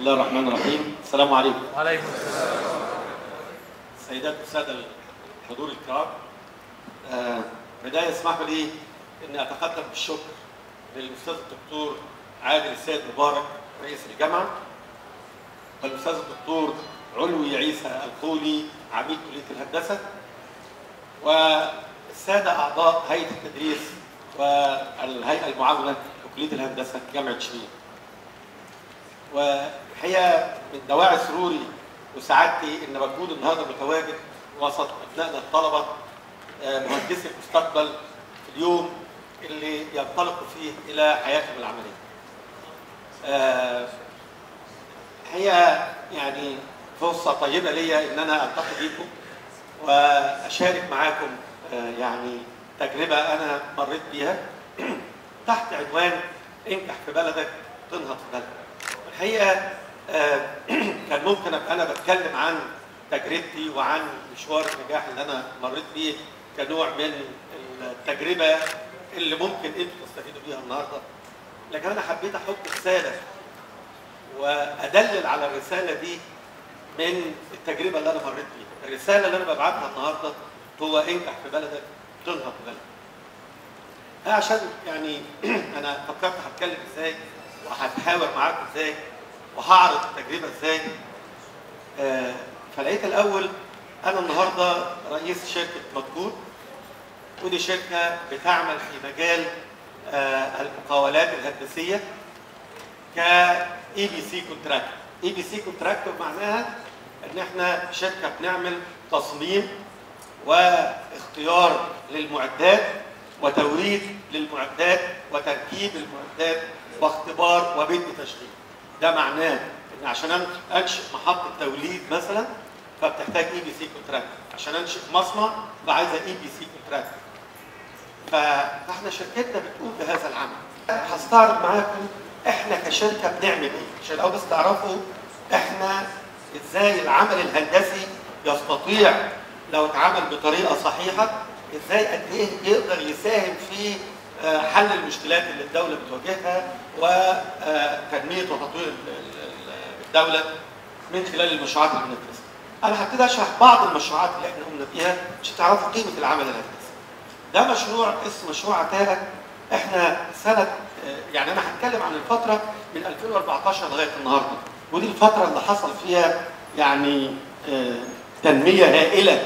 الله الرحمن الرحيم السلام عليكم وعليكم السلام السيدات والسادة الحضور الكرام آه، بداية اسمحوا لي أني أتقدم بالشكر للأستاذ الدكتور عادل السيد مبارك رئيس الجامعة والأستاذ الدكتور علوي عيسى الخولي عميد كلية الهندسة والسادة أعضاء هيئة التدريس والهيئة المعاونة لكلية الهندسة جامعة شبين والحقيقة من دواعي سروري وسعادتي ان بكون النهارده متواجد وسط ابنائنا الطلبه آه، مهندسي المستقبل في اليوم اللي ينطلقوا فيه الى حياتهم العمليه. آه، الحقيقه يعني فرصه طيبه ليا ان انا التقي بيكم واشارك معاكم آه، يعني تجربه انا مريت بيها تحت عنوان انجح في بلدك تنهض في بلدك. الحقيقه آه، كان ممكن ابقى انا بتكلم عن تجربتي وعن مشوار النجاح اللي انا مريت بيه كنوع من التجربه اللي ممكن انتوا تستفيدوا بيها النهارده لكن انا حبيت احط رساله وادلل على الرساله دي من التجربه اللي انا مريت بيها الرساله اللي انا ببعتها النهارده هو انجح في بلدك تنهض في بلدك آه، عشان يعني انا فكرت هتكلم ازاي وهتحاور معاكم ازاي وهعرض التجربه ازاي آه، فلقيت الاول انا النهارده رئيس شركه مذكور ودي شركه بتعمل في مجال آه، المقاولات الهندسيه ك اي بي سي كونتراكتور اي بي سي كونتراكتور معناها ان احنا شركه بنعمل تصميم واختيار للمعدات وتوريد للمعدات وتركيب المعدات واختبار وبدء تشغيل ده معناه ان عشان أن- انشئ محطه توليد مثلا فبتحتاج اي بي سي كونتراكت عشان انشئ مصنع فعايزه اي بي سي كونتراكت فاحنا شركتنا بتقوم بهذا العمل هستعرض معاكم احنا كشركه بنعمل ايه عشان الاول بس تعرفوا احنا ازاي العمل الهندسي يستطيع لو اتعمل بطريقه صحيحه ازاي قد ايه يقدر يساهم في آه، حل المشكلات اللي الدوله بتواجهها وتنميه وتطوير ال- ال- ال- الدوله من خلال المشروعات اللي بننفذها. انا هبتدي اشرح بعض المشروعات اللي احنا قمنا بيها عشان تعرفوا قيمه العمل الهندسي. ده مشروع اسمه مشروع عتاقه احنا سنه آه، يعني انا هتكلم عن الفتره من 2014 لغايه النهارده ودي الفتره اللي حصل فيها يعني آه، تنميه هائله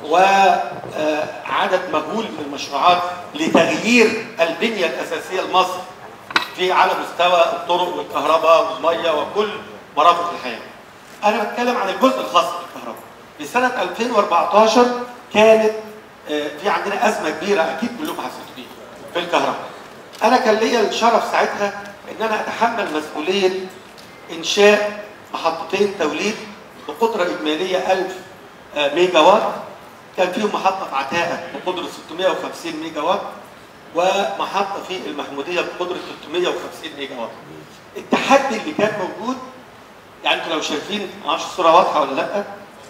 وعدد مهول من المشروعات لتغيير البنيه الاساسيه لمصر في على مستوى الطرق والكهرباء والميه وكل مرافق الحياه. انا بتكلم عن الجزء الخاص بالكهرباء. في سنه 2014 كانت آه، في عندنا ازمه كبيره اكيد كلكم حسيتوا بيها في الكهرباء. انا كان ليا الشرف ساعتها ان انا اتحمل مسؤوليه انشاء محطتين توليد بقدره اجماليه 1000 آه، ميجا وات كان فيهم محطه في عتاقه بقدره 650 ميجا وات ومحطه في المحموديه بقدره 350 ميجا وات. التحدي اللي كان موجود يعني انتوا لو شايفين معرفش الصوره واضحه ولا لا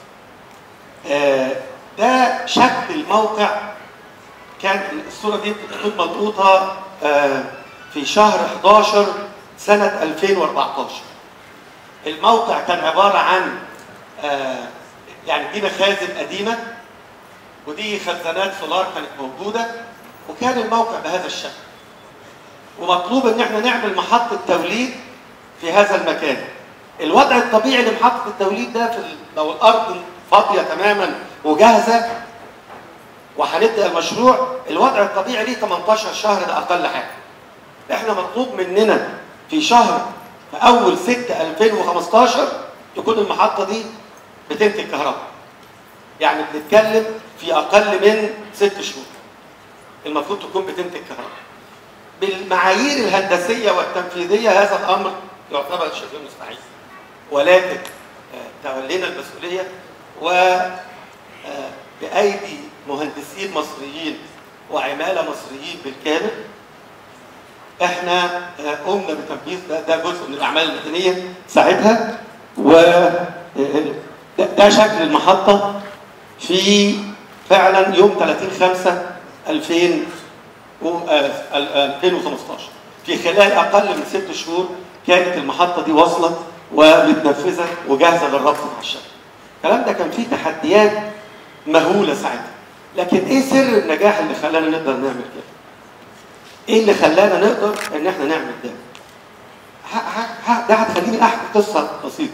آه، ده شكل الموقع كان الصوره دي بتكون مضغوطه آه، في شهر 11 سنه 2014 الموقع كان عباره عن آه، يعني دي مخازن قديمه ودي خزانات سولار كانت موجوده وكان الموقع بهذا الشكل ومطلوب ان احنا نعمل محطه توليد في هذا المكان الوضع الطبيعي لمحطه التوليد ده في ال- لو الارض فاضيه تماما وجاهزه وهنبدا المشروع الوضع الطبيعي ليه 18 شهر ده اقل حاجه احنا مطلوب مننا في شهر في اول 6 2015 تكون المحطه دي بتنتج كهرباء يعني بنتكلم في اقل من ست شهور المفروض تكون بتنتج كهرباء بالمعايير الهندسيه والتنفيذيه هذا الامر يعتبر شبه مستحيل ولكن آه، تولينا المسؤوليه و آه، بايدي مهندسين مصريين وعماله مصريين بالكامل احنا آه، قمنا بتنفيذ ده, ده جزء من الاعمال المدنيه ساعتها و آه، ده, ده شكل المحطه في فعلا يوم 30 5 2000 و- آه، ال- آه، 2015 في خلال اقل من ست شهور كانت المحطه دي واصله ومتنفذه وجاهزه للربط مع الشبكه. الكلام ده كان فيه تحديات مهوله ساعتها. لكن ايه سر النجاح اللي خلانا نقدر نعمل كده؟ ايه اللي خلانا نقدر ان احنا نعمل ده؟ ه- ه- ه- ده هتخليني احكي قصه بسيطه.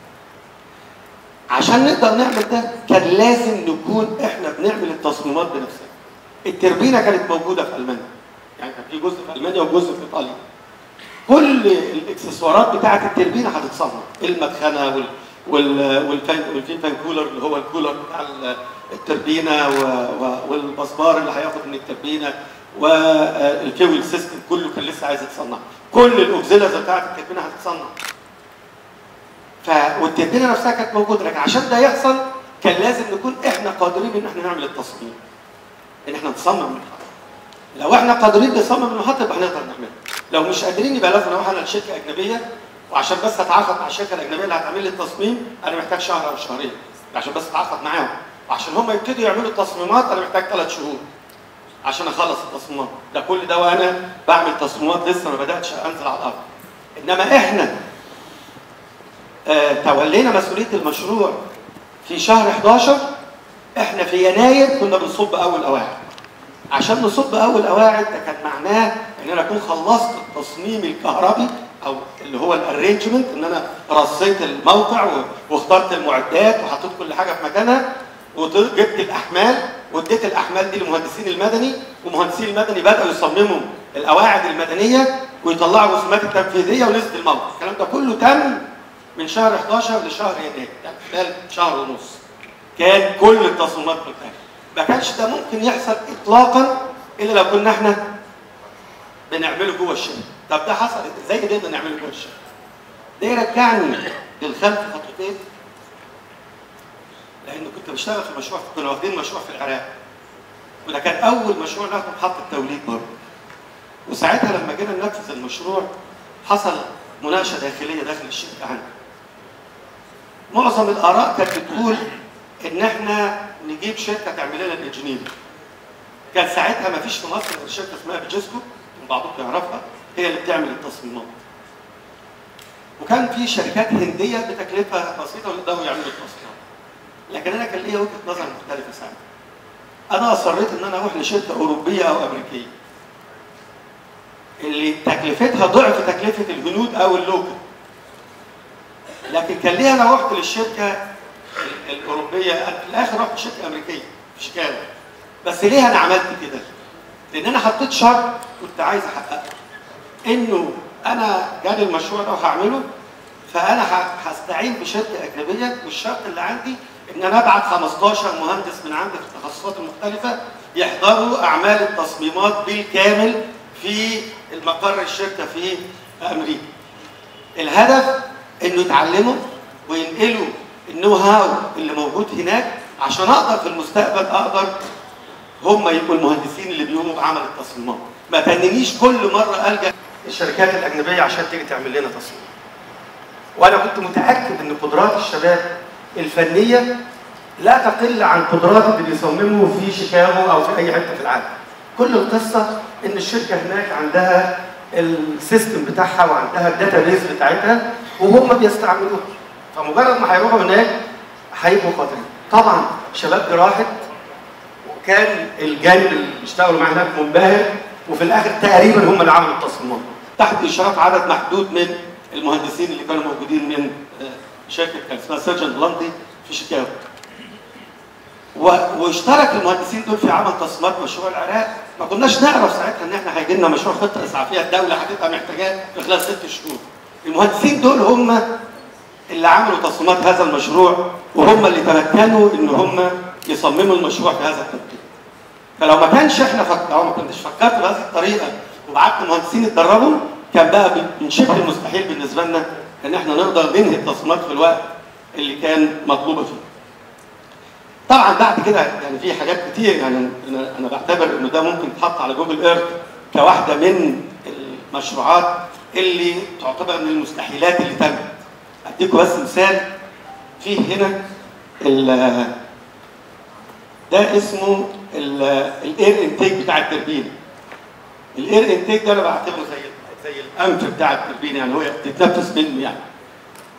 عشان نقدر نعمل ده كان لازم نكون احنا بنعمل التصميمات بنفسنا. التربينه كانت موجوده في المانيا. يعني كان في جزء في المانيا وجزء في ايطاليا. كل الاكسسوارات بتاعه التربينه هتتصنع، المدخنه وال وال والفان والفين فان كولر اللي هو الكولر بتاع ال- التربينه و- و- والمسبار اللي هياخد من التربينه والفيول سيستم كله كان لسه عايز يتصنع. كل الاوكسيلرز بتاعه التربينه هتتصنع. ف والتربينه نفسها كانت موجوده لكن عشان ده يحصل كان لازم نكون احنا قادرين ان احنا نعمل التصميم. ان احنا نصمم المحطه. لو احنا قادرين نصمم المحطه يبقى هنقدر نعملها. لو مش قادرين يبقى لازم اروح انا لشركه اجنبيه وعشان بس اتعاقد مع الشركه الاجنبيه اللي هتعمل لي التصميم انا محتاج شهر او شهرين عشان بس اتعاقد معاهم وعشان هم يبتدوا يعملوا التصميمات انا محتاج ثلاث شهور عشان اخلص التصميمات ده كل ده وانا بعمل تصميمات لسه ما بداتش انزل على الارض انما احنا آه تولينا مسؤوليه المشروع في شهر 11 احنا في يناير كنا بنصب اول قواعد عشان نصب اول قواعد ده كان معناه ان انا اكون خلصت التصميم الكهربي او اللي هو الارينجمنت ان انا رصيت الموقع و- واخترت المعدات وحطيت كل حاجه في مكانها وجبت الاحمال واديت الاحمال دي للمهندسين المدني ومهندسين المدني بداوا يصمموا القواعد المدنيه ويطلعوا الرسومات التنفيذيه ونزل الموقع الكلام ده كله تم من شهر 11 لشهر يناير يعني خلال شهر ونص كان كل التصميمات بالكامل ما كانش ده ممكن يحصل اطلاقا الا لو كنا احنا بنعمله جوه الشركه طب ده حصل ازاي قدرنا نعمله جوه الشركه ده يرجعني للخلف خطوتين لان كنت بشتغل في مشروع كنا واخدين مشروع في العراق وده كان اول مشروع ناخده محطه توليد برضه وساعتها لما جينا ننفذ المشروع حصل مناقشه داخليه داخل الشركه عندنا معظم الاراء كانت بتقول ان احنا نجيب شركه تعمل لنا الانجينيرنج كان ساعتها ما فيش في مصر غير شركه اسمها بيجسكو بعضكم يعرفها هي اللي بتعمل التصميمات وكان في شركات هنديه بتكلفه بسيطه ويقدروا يعملوا التصميمات لكن انا كان ليا وجهه نظر مختلفه ساعتها انا اصريت ان انا اروح لشركه اوروبيه او امريكيه اللي تكلفتها ضعف تكلفه الهنود او اللوكل لكن كان ليه انا رحت للشركه ال- الاوروبيه أنا في الاخر رحت شركه امريكيه مش كده بس ليه انا عملت كده؟ لان انا حطيت شرط كنت عايز احققه انه انا جالي المشروع ده وهعمله فانا ه- هستعين بشركه اجنبيه والشرط اللي عندي ان انا ابعت 15 مهندس من عندي في التخصصات المختلفه يحضروا اعمال التصميمات بالكامل في المقر الشركه في امريكا. الهدف انه يتعلموا وينقلوا النو هاو اللي موجود هناك عشان اقدر في المستقبل اقدر هم يبقوا المهندسين اللي بيقوموا بعمل التصميمات ما تننيش كل مره الجا الشركات الاجنبيه عشان تيجي تعمل لنا تصميم وانا كنت متاكد ان قدرات الشباب الفنيه لا تقل عن قدرات اللي بيصمموا في شيكاغو او في اي حته في العالم كل القصه ان الشركه هناك عندها السيستم بتاعها وعندها الداتا بيز بتاعتها وهم بيستعملوها فمجرد ما هيروحوا هناك هيبقوا قادرين طبعا شباب دي راحت وكان الجانب اللي بيشتغلوا معاه هناك منبهر وفي الاخر تقريبا هم اللي عملوا التصميمات تحت اشراف عدد محدود من المهندسين اللي كانوا موجودين من آه، شركه كان اسمها سيرجن بلانتي في شيكاغو و- واشترك المهندسين دول في عمل تصميمات مشروع العراق ما كناش نعرف ساعتها ان احنا هيجي لنا مشروع خطه اسعافيه الدوله هتبقى محتاجاه في خلال ست شهور المهندسين دول هم اللي عملوا تصميمات هذا المشروع وهم اللي تمكنوا ان هم يصمموا المشروع في هذا التوقيت فلو ما كانش احنا فك... لو ما كنتش فكرت بهذه الطريقه وبعت مهندسين يتدربوا كان بقى من شبه المستحيل بالنسبه لنا ان احنا نقدر ننهي التصميمات في الوقت اللي كان مطلوبه فيه. طبعا بعد كده يعني في حاجات كتير يعني انا انا بعتبر انه ده ممكن يتحط على جوجل ايرث كواحده من المشروعات اللي تعتبر من المستحيلات اللي تمت. اديكم بس مثال في هنا ال- ده اسمه الاير انتيك بتاع التربينه. الاير انتيك ده انا بعتبره زي زي الانف بتاع التربينه يعني هو بتتنفس منه يعني.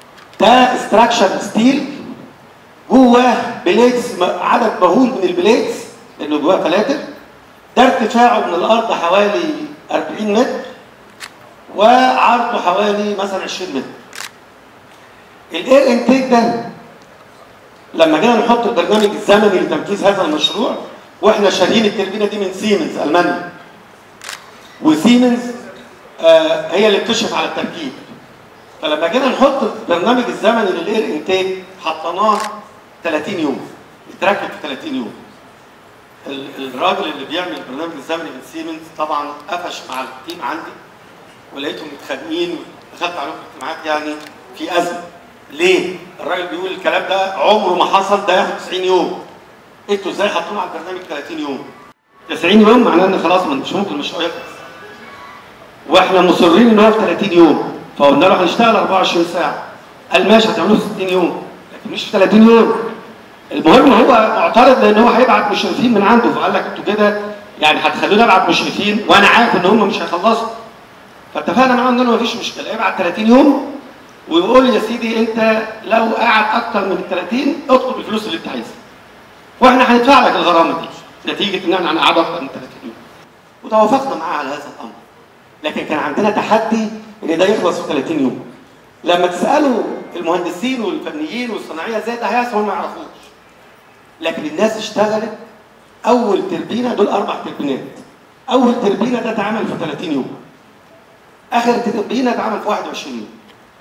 ده استراكشر ستيل جواه بليتس عدد مهول من البليتس لانه جواه فلاتر ده ارتفاعه من الارض حوالي 40 متر وعرضه حوالي مثلا 20 متر الاير انتيك ده لما جينا نحط البرنامج الزمني لتنفيذ هذا المشروع واحنا شاريين التربينه دي من سيمنز المانيا وسيمنز آه هي اللي بتشرف على التركيب فلما جينا نحط البرنامج الزمني للاير انتيك حطيناه 30 يوم اتركب في 30 يوم ال- الراجل اللي بيعمل البرنامج الزمني من سيمنز طبعا قفش مع التيم عندي ولقيتهم متخانقين ودخلت عليهم في اجتماعات يعني في ازمه ليه؟ الراجل بيقول الكلام ده عمره ما حصل ده ياخد 90 يوم انتوا ازاي حاطينه على البرنامج 30 يوم 90 يوم معناه ان خلاص مش ممكن المشروع يخلص واحنا مصرين ان هو في 30 يوم فقلنا له هنشتغل 24 ساعه قال ماشي هتعملوه في 60 يوم لكن مش في 30 يوم المهم هو معترض لان هو هيبعت مشرفين من عنده فقال لك انتوا كده يعني هتخلوني ابعت مشرفين وانا عارف ان هم مش هيخلصوا فاتفقنا معاه ان انا مفيش مشكله ابعت 30 يوم ويقول يا سيدي انت لو قعد اكتر من ال 30 اطلب الفلوس اللي انت عايزها واحنا هندفع لك الغرامه دي نتيجه ان احنا هنقعد اكتر من 30 يوم وتوافقنا معاه على هذا الامر لكن كان عندنا تحدي ان ده يخلص في 30 يوم لما تسالوا المهندسين والفنيين والصناعيه ازاي ده هيحصل هم ما يعرفوش لكن الناس اشتغلت اول تربينه دول اربع تربينات اول تربينه ده اتعمل في 30 يوم اخر تربينه اتعمل في 21 يوم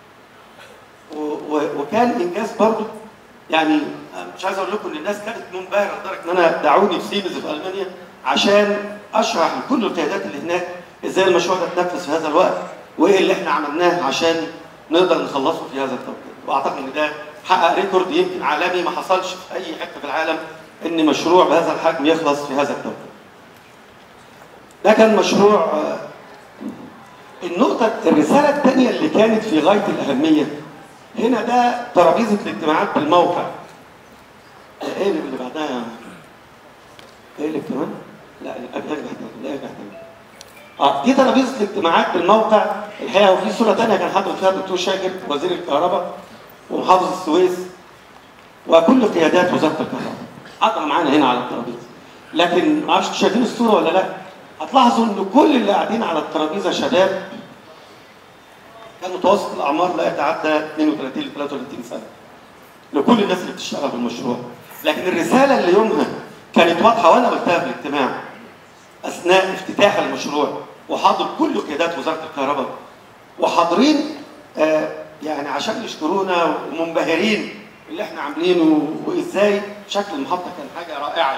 و- و- وكان انجاز برضه يعني مش عايز اقول لكم ان الناس كانت منبهره لدرجه ان انا دعوني في سيمنز في المانيا عشان اشرح لكل القيادات اللي هناك ازاي المشروع ده اتنفذ في هذا الوقت وايه اللي احنا عملناه عشان نقدر نخلصه في هذا التوقيت واعتقد ان ده حقق ريكورد يمكن عالمي ما حصلش في اي حته في العالم ان مشروع بهذا الحجم يخلص في هذا التوقيت. ده كان مشروع آه، النقطة الرسالة الثانية اللي كانت في غاية الأهمية هنا ده ترابيزة الاجتماعات بالموقع. ايه اللي بعدها؟ ايه اللي كمان؟ لا ارجع تاني لا ارجع تاني. اه دي ترابيزة الاجتماعات بالموقع الحقيقة وفي صورة ثانية كان حاضر فيها الدكتور شاكر وزير الكهرباء ومحافظ السويس وكل قيادات وزارة الكهرباء. قاعدة معانا هنا على الترابيزة. لكن ما اعرفش شايفين الصورة ولا لا؟ هتلاحظوا ان كل اللي قاعدين على الترابيزه شباب كان متوسط الاعمار لا يتعدى 32 ل 33 سنه لكل الناس اللي بتشتغل في المشروع لكن الرساله اللي يومها كانت واضحه وانا قلتها في الاجتماع اثناء افتتاح المشروع وحاضر كل قيادات وزاره الكهرباء وحاضرين آه يعني عشان يشكرونا ومنبهرين اللي احنا عاملينه وازاي شكل المحطه كان حاجه رائعه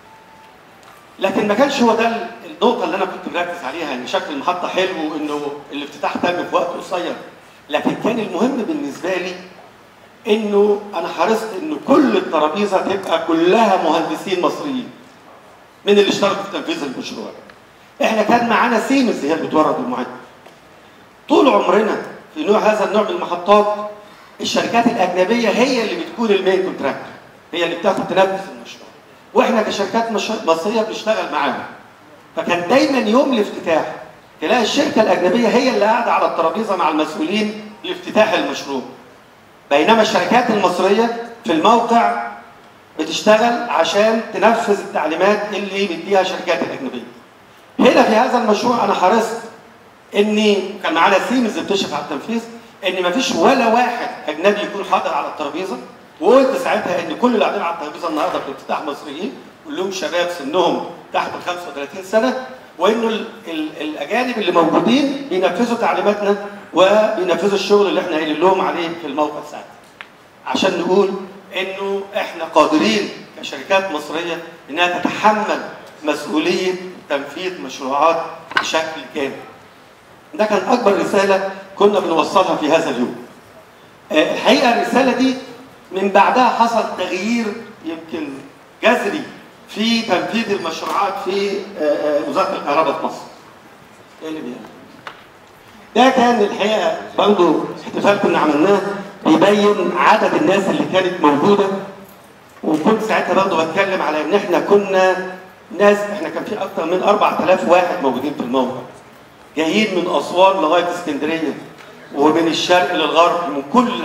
لكن ما كانش هو ده النقطه اللي انا كنت مركز عليها ان شكل المحطه حلو وانه الافتتاح تم في وقت قصير لكن كان المهم بالنسبه لي انه انا حرصت انه كل الترابيزه تبقى كلها مهندسين مصريين من اللي اشتركوا في تنفيذ المشروع احنا كان معانا سيمنز هي اللي بتورد المعد طول عمرنا في نوع هذا النوع من المحطات الشركات الاجنبيه هي اللي بتكون المين كونتراكتور هي اللي بتاخد تنفذ المشروع واحنا كشركات مش- مصريه بنشتغل معاهم فكان دايما يوم الافتتاح تلاقي الشركه الاجنبيه هي اللي قاعده على الترابيزه مع المسؤولين لافتتاح المشروع بينما الشركات المصريه في الموقع بتشتغل عشان تنفذ التعليمات اللي بيديها الشركات الاجنبيه هنا في هذا المشروع انا حرصت اني كان معانا سيمز بتشرف على التنفيذ ان مفيش ولا واحد اجنبي يكون حاضر على الترابيزه وقلت ساعتها ان كل اللي قاعدين على الترابيزه النهارده في الافتتاح مصريين كلهم شباب سنهم تحت ال 35 سنه وانه ال ال الاجانب اللي موجودين بينفذوا تعليماتنا وبينفذوا الشغل اللي احنا قايلين لهم عليه في الموقع ساعتها. عشان نقول انه احنا قادرين كشركات مصريه انها تتحمل مسؤوليه تنفيذ مشروعات بشكل كامل. ده كان اكبر رساله كنا بنوصلها في هذا اليوم. آه، الحقيقه الرساله دي من بعدها حصل تغيير يمكن جذري في تنفيذ المشروعات في آه، آه، وزاره الكهرباء في مصر. ايه اللي بيعمل؟ ده كان الحقيقه برضه احتفال كنا عملناه بيبين عدد الناس اللي كانت موجوده وكنت ساعتها برضه بتكلم على ان احنا كنا ناس احنا كان في اكثر من 4000 واحد موجودين في الموقع جايين من اسوان لغايه اسكندريه ومن الشرق للغرب من كل حته في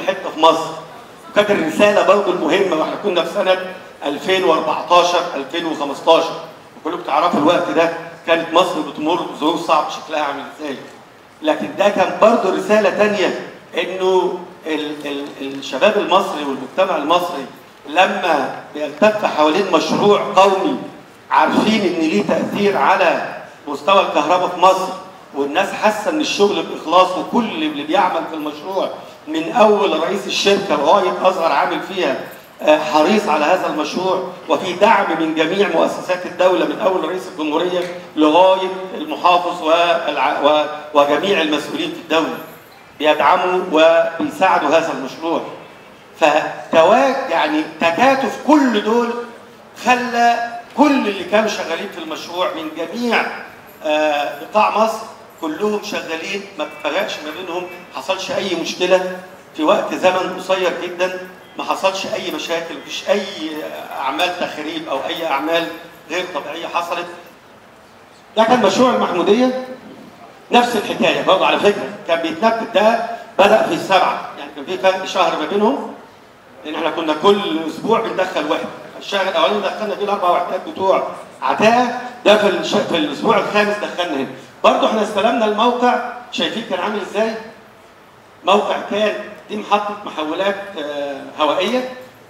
مصر كانت الرساله برضه المهمه واحنا كنا في سنه 2014 2015 وكلكم تعرفوا الوقت ده كانت مصر بتمر بظروف صعبه شكلها عامل ازاي لكن ده كان برضه رساله تانية انه ال ال الشباب المصري والمجتمع المصري لما بيلتف حوالين مشروع قومي عارفين ان ليه تاثير على مستوى الكهرباء في مصر والناس حاسه ان الشغل باخلاص وكل اللي بيعمل في المشروع من اول رئيس الشركه لغايه اصغر عامل فيها آه، حريص على هذا المشروع وفي دعم من جميع مؤسسات الدوله من اول رئيس الجمهوريه لغايه المحافظ والع... و... وجميع المسؤولين في الدوله بيدعموا وبيساعدوا هذا المشروع فتواج يعني تكاتف كل دول خلى كل اللي كانوا شغالين في المشروع من جميع آه، بقاع مصر كلهم شغالين ما فرقش ما بينهم حصلش اي مشكله في وقت زمن قصير جدا ما حصلش اي مشاكل مفيش اي اعمال تخريب او اي اعمال غير طبيعيه حصلت ده كان مشروع المحموديه نفس الحكايه برضه على فكره كان بيتنفذ ده بدا في السبعه يعني كان في فرق شهر ما بينهم لان احنا كنا كل اسبوع بندخل واحد الشهر الاولاني دخلنا فيه الاربع وحدات بتوع عتاقه ده في, الش... في الاسبوع الخامس دخلنا هنا برضه احنا استلمنا الموقع شايفين كان عامل ازاي موقع كان دي محطه محولات آه، هوائيه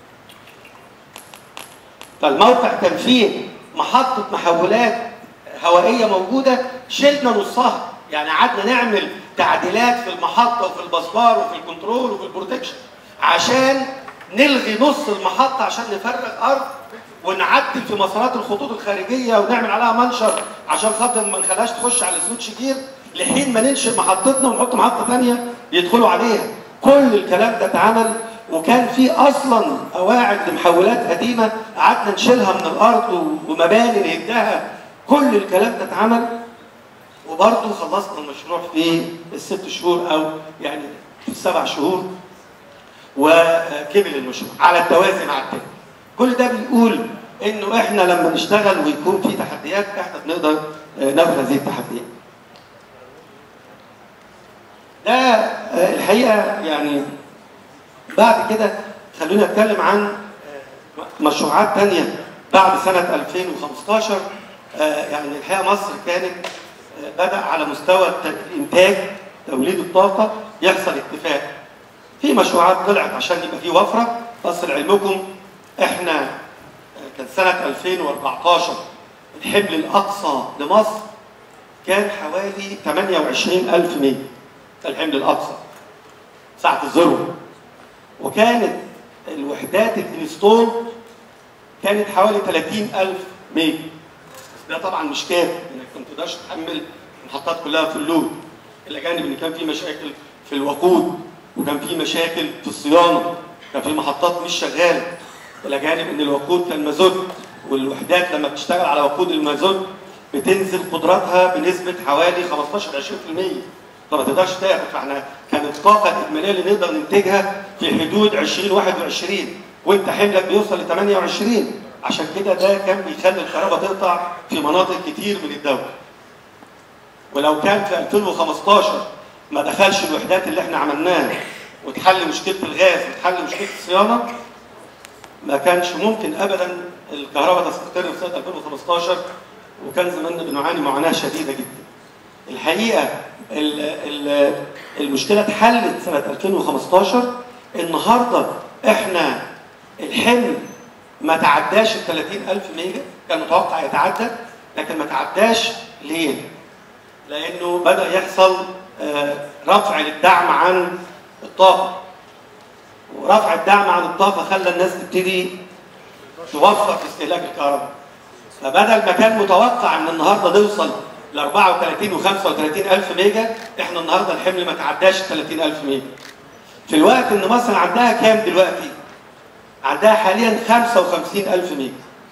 فالموقع كان فيه محطه محولات هوائيه موجوده شلنا نصها يعني قعدنا نعمل تعديلات في المحطه وفي البسبار وفي الكنترول وفي البروتكشن عشان نلغي نص المحطه عشان نفرغ ارض ونعدل في مسارات الخطوط الخارجيه ونعمل عليها منشر عشان خاطر ما نخليهاش تخش على السويتش جير لحين ما ننشئ محطتنا ونحط محطه ثانيه يدخلوا عليها كل الكلام ده اتعمل وكان في اصلا قواعد لمحولات قديمه قعدنا نشيلها من الارض ومباني نهدها كل الكلام ده اتعمل وبرضه خلصنا المشروع في الست شهور او يعني في السبع شهور وكمل المشروع على التوازي مع التاني كل ده بيقول انه احنا لما نشتغل ويكون في تحديات احنا بنقدر آه، ناخد هذه التحديات ده آه، الحقيقه يعني بعد كده خلونا نتكلم عن آه، مشروعات تانية بعد سنة 2015 آه، يعني الحقيقة مصر كانت آه، بدأ على مستوى الت- الإنتاج توليد الطاقة يحصل اتفاق في مشروعات طلعت عشان يبقى في وفرة بس لعلمكم احنا آه، كان سنة 2014 الحمل الأقصى لمصر كان حوالي 28 ألف ميجا ده الحمل الأقصى ساعة الذروة وكانت الوحدات الانستول كانت حوالي 30 ألف ميجا بس ده طبعا مش كافي انك ما تقدرش تحمل المحطات كلها في اللود الى جانب ان كان في مشاكل في الوقود وكان في مشاكل في الصيانه كان في محطات مش شغاله الى جانب ان الوقود كان مازوت والوحدات لما بتشتغل على وقود المازوت بتنزل قدراتها بنسبه حوالي 15 20% فما تقدرش تاخد فاحنا كانت الطاقه الاجماليه اللي نقدر ننتجها في حدود 2021 وانت حملك بيوصل ل 28 عشان كده ده كان بيخلي الكهرباء تقطع في مناطق كتير من الدوله ولو كان في 2015 ما دخلش الوحدات اللي احنا عملناها وتحل مشكله الغاز وتحل مشكله الصيانه ما كانش ممكن ابدا الكهرباء تستقر في سنه 2015 وكان زماننا بنعاني معاناه شديده جدا. الحقيقه ال- ال- المشكله اتحلت سنه 2015 النهارده احنا الحمل ما تعداش ال 30000 ميجا كان متوقع يتعدى لكن ما تعداش ليه؟ لانه بدا يحصل آه، رفع للدعم عن الطاقه ورفع الدعم عن الطاقه خلى الناس تبتدي توفر في استهلاك الكهرباء فبدل ما كان متوقع ان النهارده نوصل ل 34 و 35 الف ميجا احنا النهارده الحمل ما تعداش 30 الف ميجا في الوقت ان مصر عندها كام دلوقتي عندها حاليا 55 الف ميجا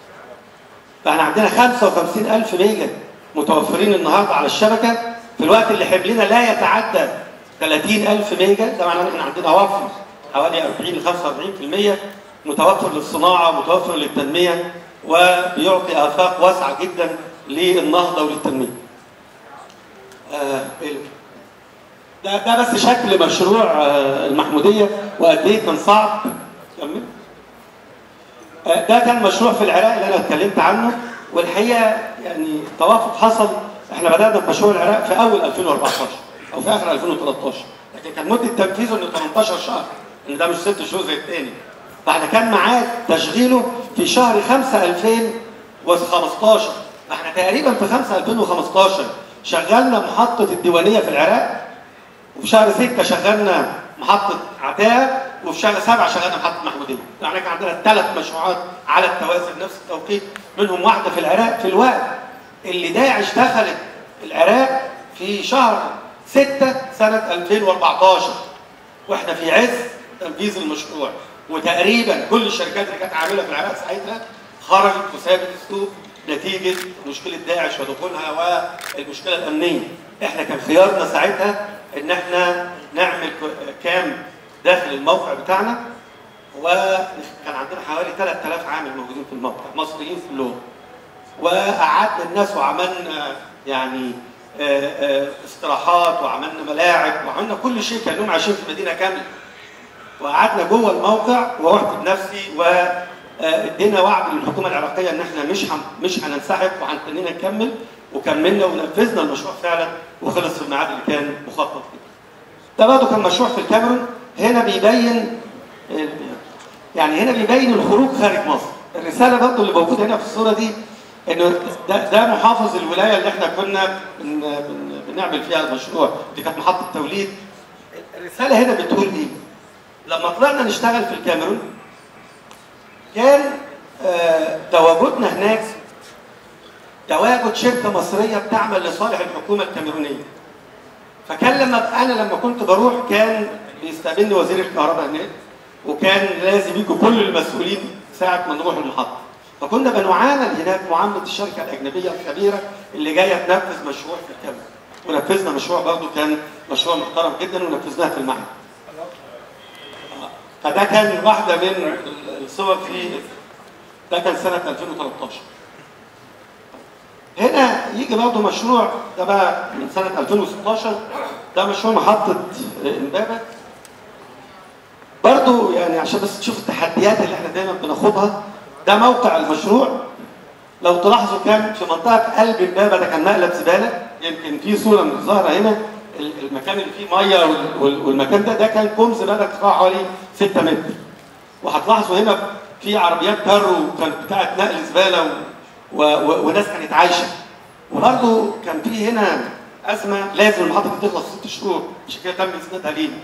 فاحنا عندنا 55 الف ميجا متوفرين النهارده على الشبكه في الوقت اللي حملنا لا يتعدى 30 الف ميجا ده معناه ان احنا عندنا وفر حوالي 40 ل 45% متوفر للصناعه ومتوفر للتنميه وبيعطي افاق واسعه جدا للنهضه وللتنميه. آه، ده ده بس شكل مشروع آه، المحموديه وقد ايه كان صعب كمل آه، ده كان مشروع في العراق اللي انا اتكلمت عنه والحقيقه يعني التوافق حصل احنا بدانا بمشروع العراق في اول 2014 او في اخر 2013 لكن كان مده تنفيذه انه 18 شهر ان ده مش ست شهور زي الثاني فاحنا كان معاد تشغيله في شهر 5 2015 فاحنا تقريبا في 5 2015 شغلنا محطه الديوانيه في العراق وفي شهر 6 شغلنا محطة عتاة وفي شهر 7 شغلنا محطة محمودية. يعني كان عندنا ثلاث مشروعات على التوازي في نفس التوقيت منهم واحدة في العراق في الوقت اللي داعش دخلت العراق في شهر 6 سنة 2014 واحنا في عز تنفيذ المشروع وتقريبا كل الشركات اللي كانت عاملة في العراق ساعتها خرجت وسابت السوق نتيجة مشكلة داعش ودخولها والمشكلة الأمنية. احنا كان خيارنا ساعتها ان احنا نعمل ك- كام داخل الموقع بتاعنا وكان عندنا حوالي 3000 عامل موجودين في الموقع مصريين كلهم وقعدنا الناس وعملنا يعني آه، آه، استراحات وعملنا ملاعب وعملنا كل شيء كانهم عايشين في مدينه كامله وقعدنا جوه الموقع ورحت بنفسي وادينا وعد للحكومه العراقيه ان احنا مش هم مش هننسحب وهنتنينا نكمل وكملنا ونفذنا المشروع فعلا وخلص في الميعاد اللي كان مخطط له. ده برضه كان مشروع في الكاميرون هنا بيبين يعني هنا بيبين الخروج خارج مصر. الرساله برضه اللي موجوده هنا في الصوره دي انه ده, ده محافظ الولايه اللي احنا كنا بن بن بنعمل فيها المشروع دي كانت محطه توليد. الرساله هنا بتقول ايه؟ لما طلعنا نشتغل في الكاميرون كان آه، تواجدنا هناك تواجد شركه مصريه بتعمل لصالح الحكومه الكاميرونيه. فكان لما أبقى انا لما كنت بروح كان بيستقبلني وزير الكهرباء هناك وكان لازم يجوا كل المسؤولين ساعه ما نروح المحطه. فكنا بنعامل هناك معامله الشركه الاجنبيه الكبيره اللي جايه تنفذ مشروع في الكاميرون. ونفذنا مشروع برضه كان مشروع محترم جدا ونفذناه في المعهد. فده كان واحده من الصور في ده كان سنه 2013. هنا يجي برضه مشروع ده بقى من سنه 2016 ده مشروع محطه امبابه برضه يعني عشان بس تشوف التحديات اللي احنا دايما بناخدها ده موقع المشروع لو تلاحظوا كان في منطقه قلب امبابه ده كان مقلب زباله يمكن في صوره من الظاهره هنا المكان اللي فيه ميه وال- وال- والمكان ده ده كان كوم زباله ارتفاعه حوالي 6 متر وهتلاحظوا هنا في عربيات كارو كانت بتاعت نقل زباله و... و... و... وناس كانت عايشه وبرضه كان في هنا ازمه لازم المحطه دي تخلص ست شهور عشان كده تم اسنادها لينا.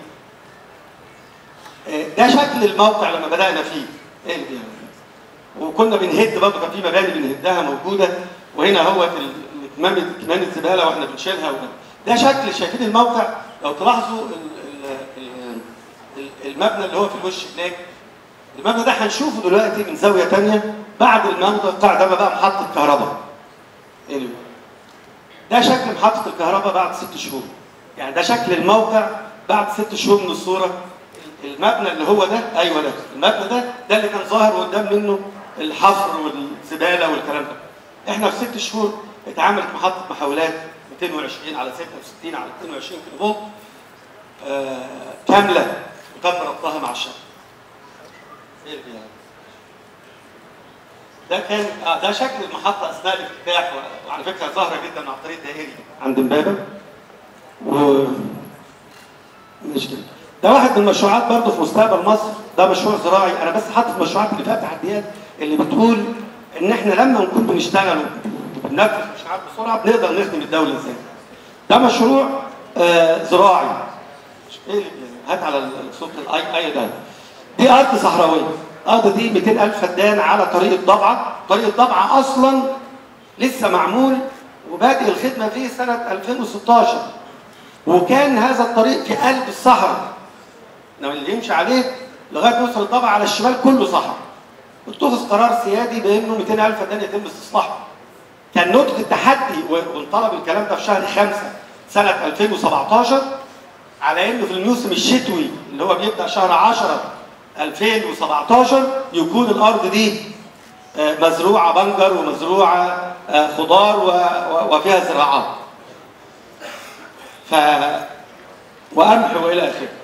آه، ده شكل الموقع لما بدانا فيه ايه اللي بيعمل؟ وكنا بنهد برضه كان في مباني بنهدها موجوده وهنا هو كمامه كمامه الزباله واحنا بنشيلها وده. ده شكل شايفين الموقع لو تلاحظوا ال- ال- ال- ال- المبنى اللي هو في الوش هناك المبنى ده هنشوفه دلوقتي من زاويه ثانيه بعد الموقع ده بقى محطه كهرباء. anyway. ده شكل محطه الكهرباء بعد ست شهور. يعني ده شكل الموقع بعد ست شهور من الصوره المبنى اللي هو ده ايوه ده المبنى ده ده اللي كان ظاهر قدام منه الحفر والزباله والكلام ده. احنا في ست شهور اتعملت محطه محاولات 220 على 66 على 22 كيلو فولت آه كامله وتم ربطها مع الشبكه. ايه اللي يعني؟ ده كان آه ده شكل المحطه اثناء الافتتاح و- وعلى فكره ظاهره جدا على الطريق الدائري عند امبابه و مش كده ده واحد من المشروعات برضه في مستقبل مصر ده مشروع زراعي انا بس حاطط المشروعات اللي فيها تحديات اللي بتقول ان احنا لما نكون بنشتغل وبننفذ مشروعات بسرعه بنقدر نخدم الدوله ازاي ده مشروع آه زراعي ايه اللي هات على الصوت الاي اي ده دي ارض صحراويه الارض دي 200000 فدان على طريق الضبعه طريق الضبعه اصلا لسه معمول وبادئ الخدمه فيه سنه 2016 وكان هذا الطريق في قلب الصحراء لما اللي يمشي عليه لغايه ما يوصل الضبع على الشمال كله صحراء اتخذ قرار سيادي بانه 200000 فدان يتم استصلاحه كان نطق التحدي وانطلب الكلام ده في شهر 5 سنه 2017 على انه في الموسم الشتوي اللي هو بيبدا شهر 10 2017 يكون الارض دي آه، مزروعه بنجر ومزروعه آه، خضار و- و- وفيها زراعات. ف وقمح والى اخره.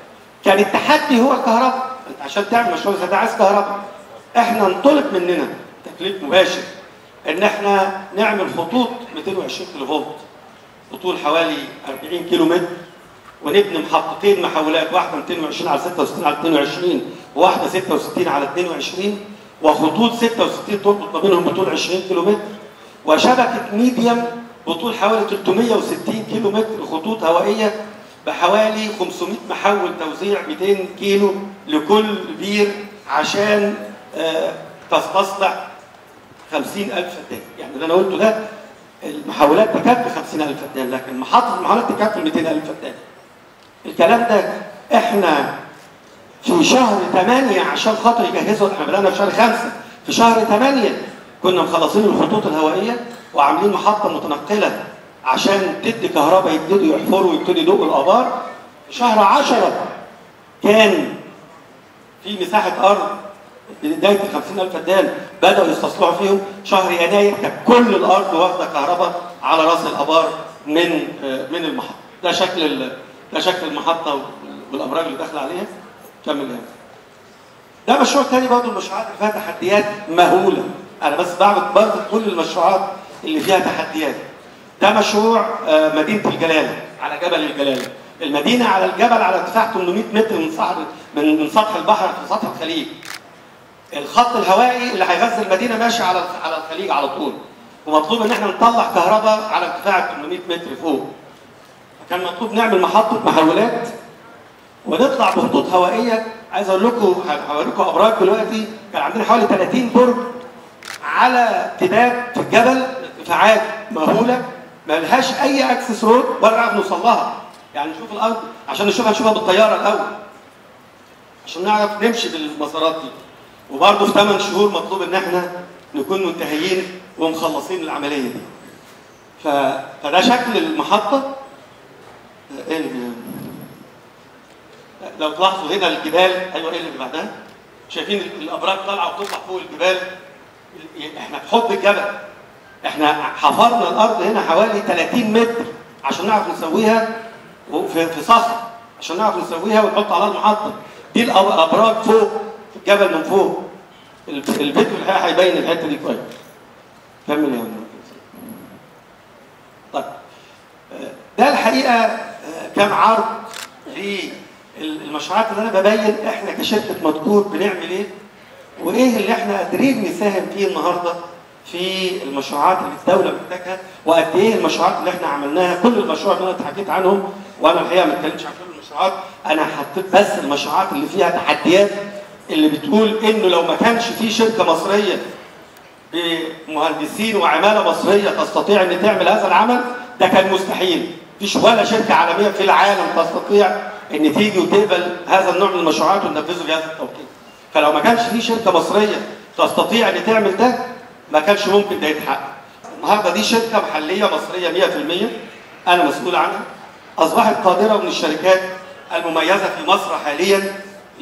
كان التحدي هو الكهرباء انت عشان تعمل مشروع زي ده عايز كهرباء احنا انطلق مننا تكليف مباشر ان احنا نعمل خطوط 220 كيلو فولت بطول حوالي 40 كيلو متر ونبني محطتين محولات واحده 220 على 66 على 22 وواحده 66 على 22 وخطوط 66 تربط ما بينهم بطول 20 كيلو متر وشبكه ميديم بطول حوالي 360 كيلو متر خطوط هوائيه بحوالي 500 محول توزيع 200 كيلو لكل بير عشان آه، تستصلح 50000 فدان يعني اللي انا قلته ده المحاولات تكفي 50000 فدان لكن محطه المحاولات تكفي 200000 فدان الكلام ده احنا في شهر 8 عشان خاطر يجهزوا احنا بدانا في شهر 5 في شهر 8 كنا مخلصين الخطوط الهوائيه وعاملين محطه متنقله عشان تدي كهرباء يبتدوا يحفروا ويبتدوا يدقوا الابار في شهر 10 كان في مساحه ارض بدايه ال 50000 فدان بداوا يستصلحوا فيهم شهر يناير كانت كل الارض واخده كهرباء على راس الابار من آه، من المحطه ده شكل ال- ده شكل المحطه والابراج اللي داخله عليها كمل يعني ده مشروع تاني برضه المشروعات اللي فيها تحديات مهوله انا بس بعمل برضه كل المشروعات اللي فيها تحديات ده مشروع آه، مدينه الجلاله على جبل الجلاله المدينه على الجبل على ارتفاع 800 متر من سطح من من سطح البحر في سطح الخليج الخط الهوائي اللي هيغذي المدينه ماشي على على الخليج على طول ومطلوب ان احنا نطلع كهرباء على ارتفاع 800 متر فوق كان مطلوب نعمل محطه محولات ونطلع بخطوط هوائيه عايز اقول لكم هوريكم ابراج دلوقتي كان عندنا حوالي 30 برج على امتداد في الجبل ارتفاعات مهوله ما لهاش اي اكسس رود ولا نعرف نوصل لها يعني نشوف الارض عشان نشوفها نشوفها بالطياره الاول عشان نعرف نمشي بالمسارات دي وبرضه في 8 شهور مطلوب ان احنا نكون منتهيين ومخلصين العمليه دي ف... فده شكل المحطه ايه اللي بي- لو تلاحظوا هنا الجبال ايوه ايه اللي بعدها شايفين الابراج طالعه وتطلع فوق الجبال احنا في حب الجبل احنا حفرنا الارض هنا حوالي 30 متر عشان نعرف نسويها في في صخر عشان نعرف نسويها ونحط عليها المحطه دي الأب- الابراج فوق في الجبل من فوق الف- الفيديو الحقيقه هيبين الحته دي كويس كمل يا عم طيب آه، ده الحقيقه آه، كان عرض للمشروعات اللي انا ببين احنا كشركه مذكور بنعمل ايه وايه اللي احنا قادرين نساهم فيه النهارده في المشروعات اللي الدوله محتاجها وقد ايه المشروعات اللي احنا عملناها كل المشروعات اللي انا حكيت عنهم وانا الحقيقه ما اتكلمتش عن كل المشروعات انا حطيت بس المشروعات اللي فيها تحديات اللي بتقول انه لو ما كانش في شركه مصريه بمهندسين وعماله مصريه تستطيع ان تعمل هذا العمل ده كان مستحيل مفيش ولا شركه عالميه في العالم تستطيع ان تيجي وتقبل هذا النوع من المشروعات وتنفذه بهذا التوقيت فلو ما كانش في شركه مصريه تستطيع ان تعمل ده ما كانش ممكن ده يتحقق النهارده دي شركه محليه مصريه 100% انا مسؤول عنها اصبحت قادره من الشركات المميزه في مصر حاليا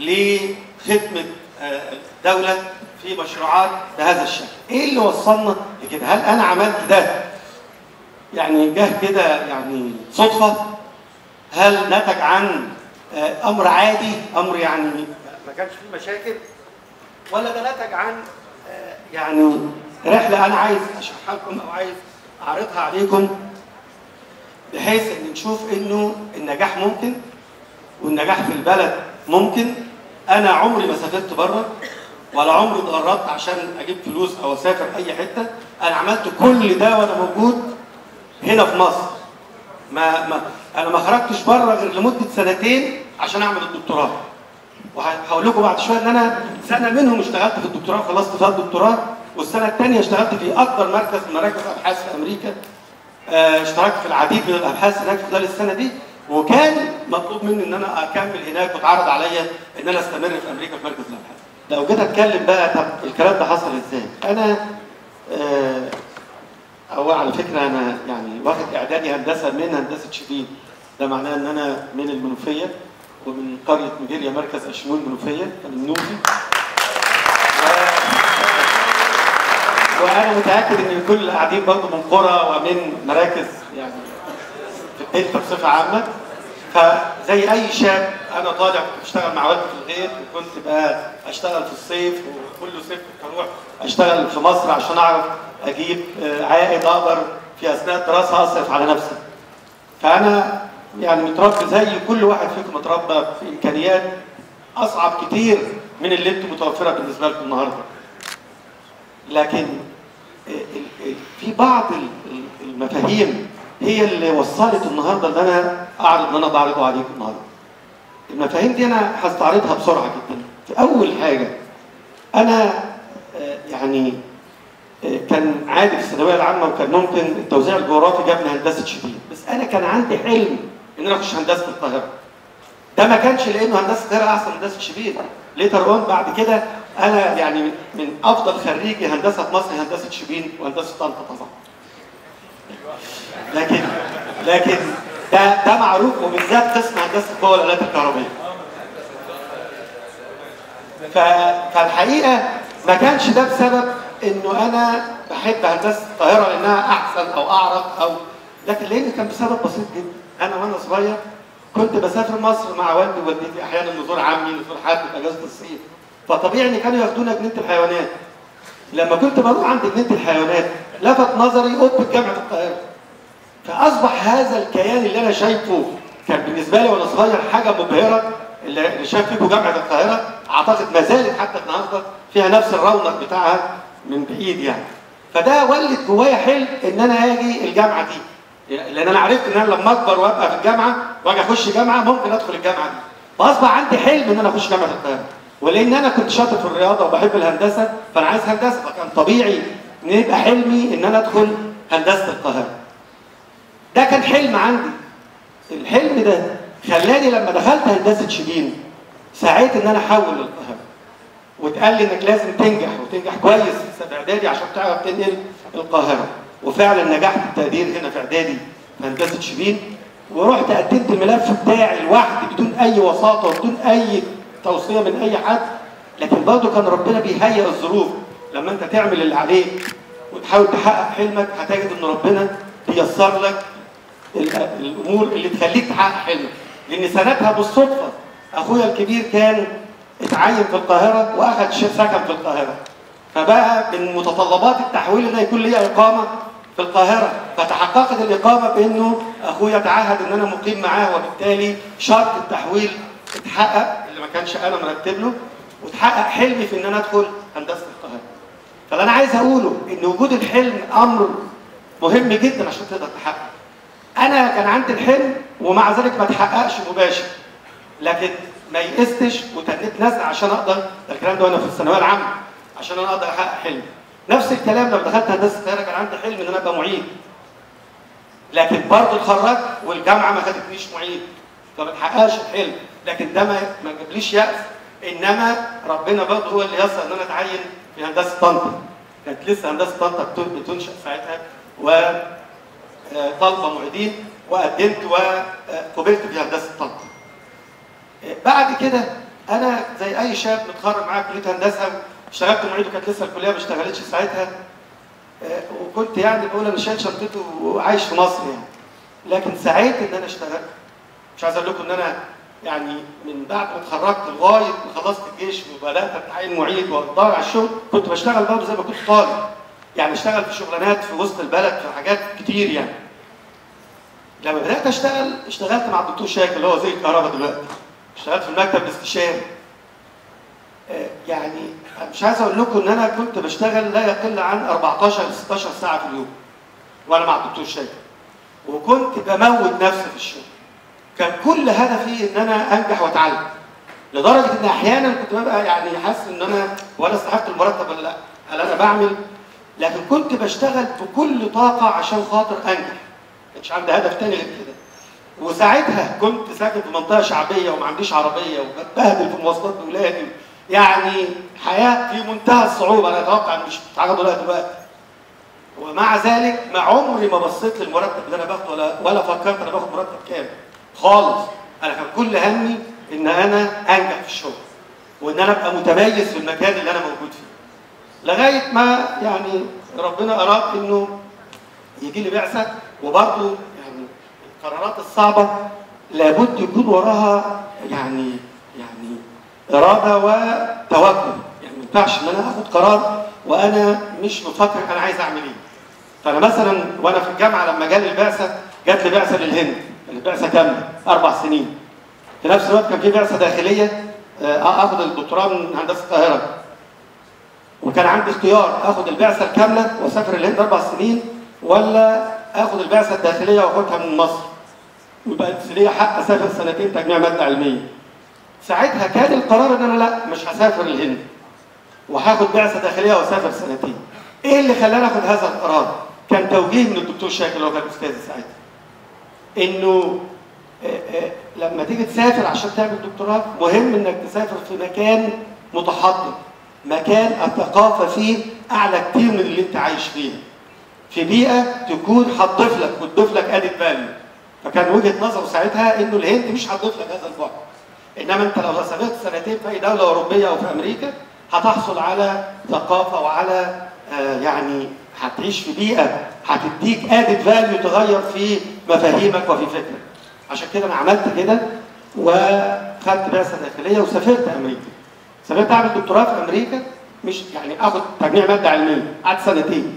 لخدمه آه، الدوله في مشروعات بهذا الشكل. ايه اللي وصلنا لكده؟ هل انا عملت ده يعني جه كده يعني صدفه؟ هل نتج عن آه، امر عادي؟ امر يعني ما كانش فيه مشاكل؟ ولا ده نتج عن آه، يعني رحله انا عايز اشرحها لكم او عايز اعرضها عليكم بحيث ان نشوف انه النجاح ممكن والنجاح في البلد ممكن انا عمري ما سافرت بره ولا عمري اتغربت عشان اجيب فلوس او اسافر اي حته انا عملت كل ده وانا موجود هنا في مصر ما ما انا ما خرجتش بره غير لمده سنتين عشان اعمل الدكتوراه وهقول لكم بعد شويه ان انا سنه منهم اشتغلت في الدكتوراه خلصت فيها الدكتوراه والسنه الثانيه اشتغلت في اكبر مركز من مراكز ابحاث في امريكا آه، اشتركت في العديد من الابحاث هناك خلال السنه دي وكان مطلوب مني ان انا اكمل هناك واتعرض عليا ان انا استمر في امريكا في مركز الابحاث. لو جيت اتكلم بقى طب الكلام ده حصل ازاي؟ انا آه، هو على فكره انا يعني واخد اعدادي هندسه من هندسه شبين ده معناه ان انا من المنوفيه ومن قريه مجيريا مركز اشمون منوفيه كان المنوفي و- وانا متاكد ان كل اللي قاعدين برضه من قرى ومن مراكز يعني في الدلتا بصفه عامه فزي اي شاب انا طالع كنت بشتغل مع والدي في الغيط وكنت بقى اشتغل في الصيف وكل صيف كنت اروح اشتغل في مصر عشان اعرف اجيب آه، عائد اقدر في اثناء الدراسه اصرف على نفسي. فانا يعني متربي زي كل واحد فيكم اتربى في امكانيات اصعب كتير من اللي انتم متوفره بالنسبه لكم النهارده. لكن ال- ال- في بعض ال- ال- المفاهيم هي اللي وصلت النهارده ان انا اعرض ان انا بعرضه عليكم النهارده. المفاهيم دي انا هستعرضها بسرعه جدا. في اول حاجه انا آه، يعني آه، كان عادي في الثانويه العامه وكان ممكن التوزيع الجغرافي جابني هندسه شبين، بس انا كان عندي حلم ان انا اخش هندسه القاهره. ده ما كانش لانه هندسه القاهره احسن من هندسه شبين. ليتر اون بعد كده انا يعني من افضل خريجي هندسه في مصر هندسه شبين وهندسه طنطا طبعا. لكن لكن ده ده معروف وبالذات قسم هندسه القوى والالات الكهربائيه. ف- فالحقيقه ما كانش ده بسبب انه انا بحب هندسه القاهره لانها احسن او اعرق او لكن لان كان بسبب بسيط جدا انا وانا صغير كنت بسافر مصر مع والدي ووالدتي احيانا نزور عمي نزور حد في اجازه الصيف فطبيعي ان كانوا ياخدونا جنينه الحيوانات لما كنت بروح عند جنينه الحيوانات لفت نظري قبه جامعه القاهره فاصبح هذا الكيان اللي انا شايفه كان بالنسبه لي وانا صغير حاجه مبهره اللي اللي شاف فيكم جامعه القاهره اعتقد ما زالت حتى النهارده فيها نفس الرونق بتاعها من بعيد يعني فده ولد جوايا حلم ان انا اجي الجامعه دي لان انا عرفت ان انا لما اكبر وابقى في الجامعه واجي اخش جامعه ممكن ادخل الجامعه دي فاصبح عندي حلم ان انا اخش جامعه القاهره ولان انا كنت شاطر في الرياضه وبحب الهندسه فانا عايز هندسه فكان طبيعي ان يبقى حلمي ان انا ادخل هندسه القاهره ده كان حلم عندي الحلم ده خلاني لما دخلت هندسه شبين سعيت ان انا احول للقاهره واتقال لي انك لازم تنجح وتنجح كويس في سنه اعدادي عشان تعرف تنقل القاهره وفعلا نجحت التقدير هنا في اعدادي في هندسه شبين ورحت قدمت الملف بتاعي لوحدي بدون اي وساطه وبدون اي توصيه من اي حد لكن برضه كان ربنا بيهيئ الظروف لما انت تعمل اللي عليك وتحاول تحقق حلمك هتجد ان ربنا بيسر لك ال- الامور اللي تخليك تحقق حلمك لان سنتها بالصدفه اخويا الكبير كان اتعين في القاهره واخد ش- سكن في القاهره فبقى من متطلبات التحويل ان يكون لي اقامه في القاهره فتحققت الاقامه بانه اخويا تعهد ان انا مقيم معاه وبالتالي شرط التحويل اتحقق اللي ما كانش انا مرتب له وتحقق حلمي في ان انا ادخل هندسه القاهره فاللي انا عايز اقوله ان وجود الحلم امر مهم جدا عشان تقدر تحقق انا كان عندي الحلم ومع ذلك ما تحققش مباشر لكن ما يئستش وتنيت نزع عشان اقدر ده الكلام ده وانا في الثانويه العامه عشان انا اقدر احقق حلمي نفس الكلام لما دخلت هندسه القاهره كان عندي حلم ان انا ابقى معيد لكن برضه اتخرجت والجامعه ما خدتنيش معيد فما تحققش الحلم لكن ده ما ما جابليش يأس انما ربنا برضه هو اللي يسر ان انا اتعين في هندسه طنطا كانت لسه هندسه طنطا بتن- بتنشأ ساعتها و آه، طالبه معيدين وقدمت وقبلت في هندسه طنطا. آه، بعد كده انا زي اي شاب متخرج معايا كليه هندسه اشتغلت معيد وكانت لسه الكليه ما اشتغلتش ساعتها آه، وكنت يعني بقول انا شايل شنطتي وعايش في مصر يعني لكن سعيت ان انا اشتغلت مش عايز اقول لكم ان انا يعني من بعد ما اتخرجت لغايه ما خلصت الجيش وبدات اتعين معيد وادور على الشغل كنت بشتغل برضه زي ما كنت طالب يعني اشتغل في شغلانات في وسط البلد في حاجات كتير يعني لما بدات اشتغل اشتغلت مع الدكتور شاكر اللي هو زي الكهرباء دلوقتي اشتغلت في المكتب الاستشاري آه، يعني مش عايز اقول لكم ان انا كنت بشتغل لا يقل عن 14 ل 16 ساعه في اليوم وانا مع الدكتور شاكر وكنت بموت نفسي في الشغل كان كل هدفي ان انا انجح واتعلم لدرجه ان احيانا كنت ببقى يعني حاسس ان انا ولا استحقت المرتب ولا لا هل انا بعمل لكن كنت بشتغل بكل طاقه عشان خاطر انجح ما كانش عندي هدف تاني غير كده وساعتها كنت ساكن في منطقه شعبيه وما عنديش عربيه وبتبهدل في مواصلات لاولادي يعني حياه في منتهى الصعوبه انا اتوقع ان مش بتتعرضوا لها دلوقتي ومع ذلك ما عمري ما بصيت للمرتب اللي انا باخده ولا ولا فكرت انا باخد مرتب كام خالص انا كان كل همي ان انا انجح في الشغل وان انا ابقى متميز في المكان اللي انا موجود فيه لغايه ما يعني ربنا اراد انه يجي لي بعثه وبرضه يعني القرارات الصعبه لابد يكون وراها يعني يعني اراده وتوجه يعني ما ينفعش ان انا اخد قرار وانا مش مفكر انا عايز اعمل ايه فانا مثلا وانا في الجامعه لما جالي البعثه جات لي بعثه للهند كانت بعثه كامله اربع سنين في نفس الوقت كان في بعثه داخليه آه، اخد الدكتوراه من هندسه القاهره وكان عندي اختيار اخد البعثه الكامله واسافر الهند اربع سنين ولا اخد البعثه الداخليه واخدها من مصر ويبقى ليا حق اسافر سنتين تجميع ماده علميه ساعتها كان القرار ان انا لا مش هسافر الهند وهاخد بعثه داخليه واسافر سنتين ايه اللي خلاني اخد هذا القرار كان توجيه من الدكتور شاكر اللي هو كان استاذي ساعتها انه آه، آه، لما تيجي تسافر عشان تعمل دكتوراه مهم انك تسافر في مكان متحضر مكان الثقافه فيه اعلى كتير من اللي انت عايش فيه في بيئه تكون هتضيف لك وتضيف لك ادد فاليو فكان وجهه نظره ساعتها انه الهند مش هتضيف لك هذا البعد انما انت لو سافرت سنتين في اي دوله اوروبيه او في امريكا هتحصل على ثقافه وعلى آه، يعني هتعيش في بيئه هتديك ادد فاليو تغير في مفاهيمك وفي فكرك عشان كده انا عملت كده وخدت بعثه داخليه وسافرت امريكا سافرت اعمل دكتوراه في امريكا مش يعني اخد تجميع ماده علميه قعدت سنتين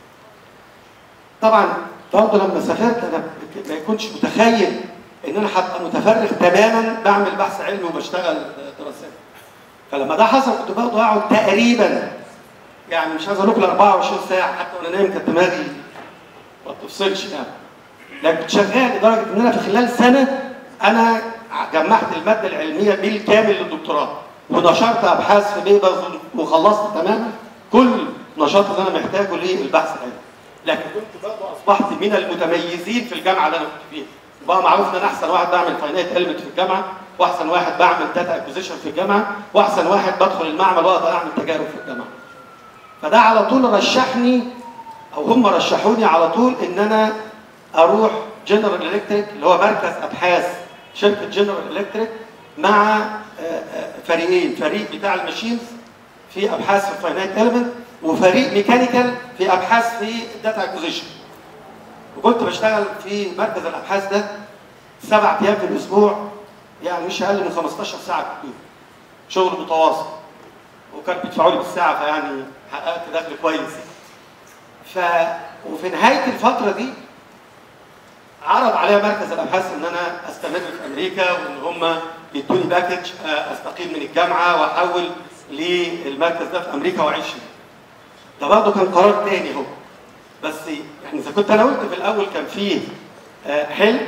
طبعا برضه لما سافرت انا ما كنتش متخيل ان انا هبقى متفرغ تماما بعمل بحث علمي وبشتغل دراسات فلما ده حصل كنت برضه اقعد تقريبا يعني مش عايز اقول لكم 24 ساعه حتى وانا نايم كانت دماغي ما بتفصلش يعني لكن كنت شغال لدرجه ان انا في خلال سنه انا جمعت الماده العلميه بالكامل للدكتوراه ونشرت ابحاث في بيبرز وخلصت تماما كل نشاط اللي انا محتاجه للبحث العلمي لكن كنت برضه اصبحت من المتميزين في الجامعه اللي انا كنت فيها بقى معروف ان انا احسن واحد بعمل فاينانت المنت في الجامعه واحسن واحد بعمل داتا اكوزيشن في الجامعه واحسن واحد بدخل المعمل واقدر اعمل تجارب في الجامعه فده على طول رشحني او هم رشحوني على طول ان انا اروح جنرال الكتريك اللي هو مركز ابحاث شركه جنرال الكتريك مع آه، آه، فريقين فريق بتاع الماشينز في ابحاث في الفاينانت element وفريق ميكانيكال في ابحاث في الداتا اكوزيشن وكنت بشتغل في مركز الابحاث ده سبع ايام في الاسبوع يعني مش اقل من 15 ساعه في اليوم شغل متواصل وكانوا بيدفعوا لي بالساعه فيعني حققت دخل كويس ف وفي نهايه الفتره دي عرض عليا مركز الابحاث ان انا استمر في امريكا وان هم يدوني باكج آه، استقيل من الجامعه واحول للمركز ده في امريكا واعيش هناك. ده برضه كان قرار تاني اهو بس يعني اذا كنت انا قلت في الاول كان فيه آه، حلم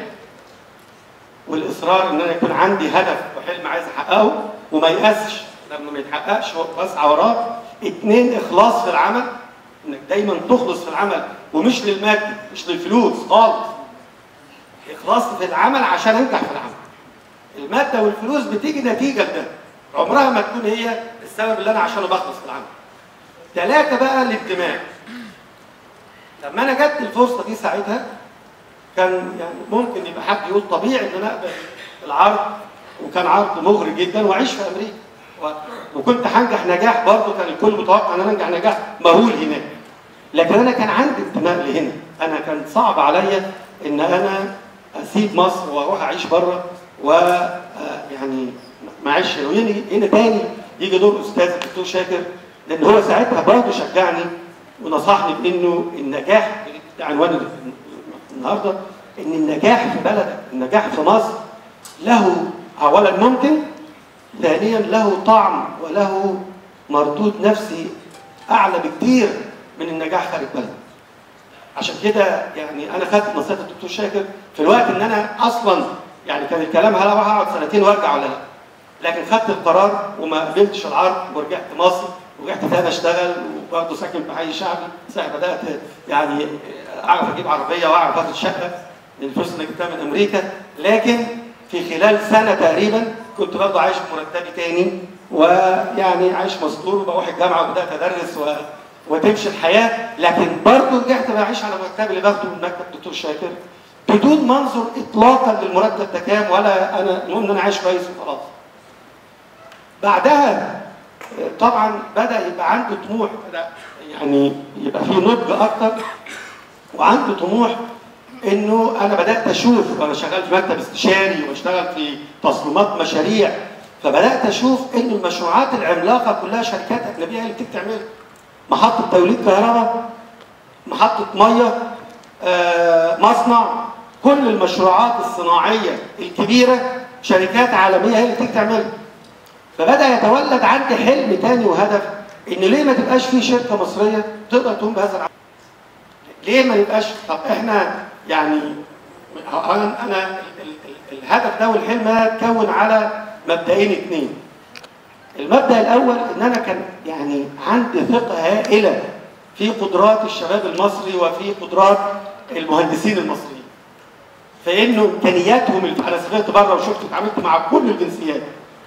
والاصرار ان انا يكون عندي هدف وحلم عايز احققه وما يأسش لما ما يتحققش واسعى وراه اتنين اخلاص في العمل انك دايما تخلص في العمل ومش للمادة مش للفلوس خالص اخلاص في العمل عشان انجح في العمل المادة والفلوس بتيجي نتيجة لده عمرها ما تكون هي السبب اللي انا عشانه بخلص في العمل ثلاثة بقى الانتماء لما انا جت الفرصة دي ساعتها كان يعني ممكن يبقى حد يقول طبيعي ان انا اقبل العرض وكان عرض مغري جدا واعيش في امريكا و- وكنت هنجح نجاح برضه كان الكل متوقع ان انا انجح نجاح مهول هناك لكن انا كان عندي انتماء لهنا انا كان صعب عليا ان انا اسيب مصر واروح اعيش بره و آه، يعني ما اعيش هنا ويجي هنا تاني يجي دور استاذ الدكتور شاكر لان هو ساعتها برضه شجعني ونصحني بانه النجاح ده عنوان النهارده ان النجاح في بلدك النجاح في مصر له اولا ممكن ثانيا له طعم وله مردود نفسي اعلى بكتير من النجاح خارج بلد عشان كده يعني انا خدت نصيحه الدكتور شاكر في الوقت ان انا اصلا يعني كان الكلام هل راح اقعد سنتين وارجع ولا لا لكن خدت القرار وما قبلتش العرض ورجعت مصر ورجعت تاني اشتغل وبرضه ساكن في حي شعبي ساعة بدات يعني اعرف اجيب عربيه واعرف اخد شقه لان الفلوس اللي جبتها من امريكا لكن في خلال سنه تقريبا كنت برضه عايش بمرتبي تاني ويعني عايش مستور وبروح الجامعه وبدات ادرس و... وتمشي الحياه لكن برضه رجعت بعيش على مرتبي اللي باخده من مكتب الدكتور شاكر بدون منظر اطلاقا للمرتب ده كام ولا انا المهم ان انا عايش كويس وخلاص. بعدها طبعا بدا يبقى عنده طموح بدا يعني يبقى فيه نضج اكتر وعنده طموح انه انا بدات اشوف وانا شغال في مكتب استشاري وبشتغل في تصميمات مشاريع فبدات اشوف ان المشروعات العملاقه كلها شركات اجنبيه هي اللي بتيجي تعملها محطه توليد كهرباء محطه ميه آه، مصنع كل المشروعات الصناعيه الكبيره شركات عالميه هي اللي بتيجي تعملها فبدا يتولد عندي حلم تاني وهدف ان ليه ما تبقاش في شركه مصريه تقدر تقوم بهذا العمل ليه ما يبقاش طب احنا يعني انا انا ال- ال- الهدف ده والحلم ده اتكون على مبدئين اثنين المبدا الاول ان انا كان يعني عندي ثقه هائله في قدرات الشباب المصري وفي قدرات المهندسين المصريين فانه امكانياتهم اللي انا سافرت بره وشفت اتعاملت مع كل الجنسيات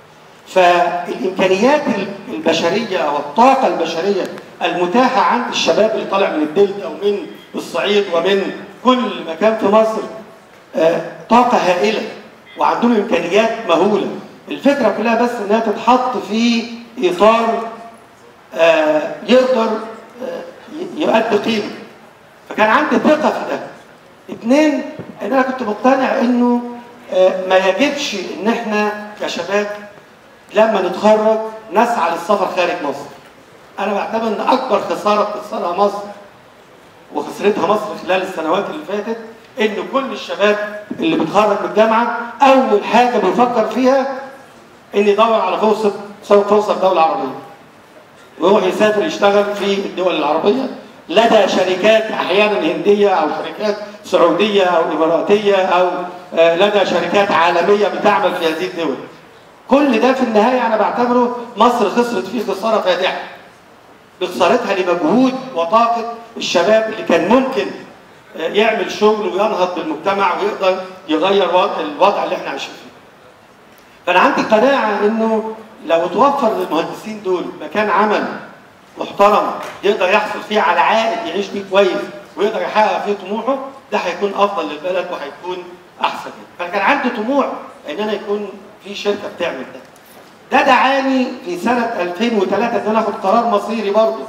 فالامكانيات البشريه او الطاقه البشريه المتاحه عند الشباب اللي طالع من الدلتا ومن الصعيد ومن كل مكان في مصر آه، طاقه هائله وعندهم امكانيات مهوله الفكره كلها بس انها تتحط في اطار آه، يقدر آه، ي- يؤدي قيمه فكان عندي ثقه في ده اثنين ان انا كنت مقتنع انه آه، ما يجبش ان احنا كشباب لما نتخرج نسعى للسفر خارج مصر انا بعتبر ان اكبر خساره بتخسرها مصر وخسرتها مصر خلال السنوات اللي فاتت ان كل الشباب اللي بيتخرج من الجامعه اول حاجه بيفكر فيها ان يدور على فرصه فرصه في دوله عربيه ويروح يسافر يشتغل في الدول العربيه لدى شركات احيانا هنديه او شركات سعوديه او اماراتيه او آه، لدى شركات عالميه بتعمل في هذه الدول. كل ده في النهايه انا بعتبره مصر خسرت فيه خساره فادحه. بخسارتها لمجهود وطاقه الشباب اللي كان ممكن آه، يعمل شغل وينهض بالمجتمع ويقدر يغير وضع- الوضع اللي احنا عايشين فيه. فانا عندي قناعه انه لو توفر للمهندسين دول مكان عمل محترم يقدر يحصل فيه على عائد يعيش بيه كويس ويقدر يحقق فيه طموحه ده هيكون افضل للبلد وهيكون احسن فانا كان عندي طموح ان انا يكون في شركه بتعمل ده ده دعاني في سنه 2003 ان انا اخد قرار مصيري برضه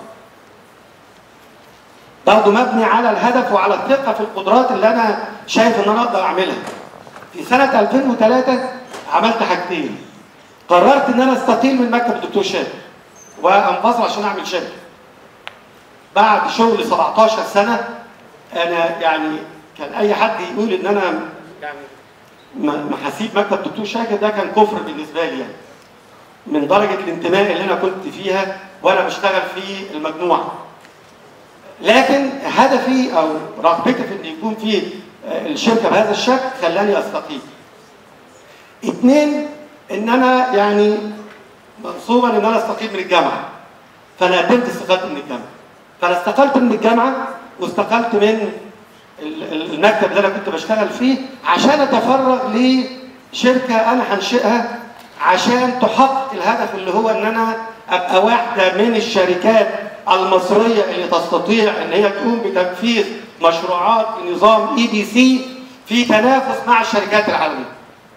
برضه مبني على الهدف وعلى الثقه في القدرات اللي انا شايف ان انا اقدر اعملها في سنه 2003 عملت حاجتين قررت ان انا استقيل من مكتب الدكتور شاكر وانفصل عشان اعمل شركه بعد شغل 17 سنه انا يعني كان اي حد يقول ان انا يعني م- محاسيب مكتب دكتور شاكر ده كان كفر بالنسبه لي يعني من درجه الانتماء اللي انا كنت فيها وانا بشتغل في المجموعه لكن هدفي او رغبتي في ان يكون في آه، الشركه بهذا الشكل خلاني استقيل اثنين ان انا يعني منصوبا ان انا استقيل من الجامعه فانا قدمت استقالتي من الجامعه فانا استقلت من الجامعه واستقلت من ال- ال- المكتب اللي انا كنت بشتغل فيه عشان اتفرغ لشركه انا هنشئها عشان تحقق الهدف اللي هو ان انا ابقى واحده من الشركات المصريه اللي تستطيع ان هي تقوم بتنفيذ مشروعات نظام اي بي سي في تنافس مع الشركات العالميه.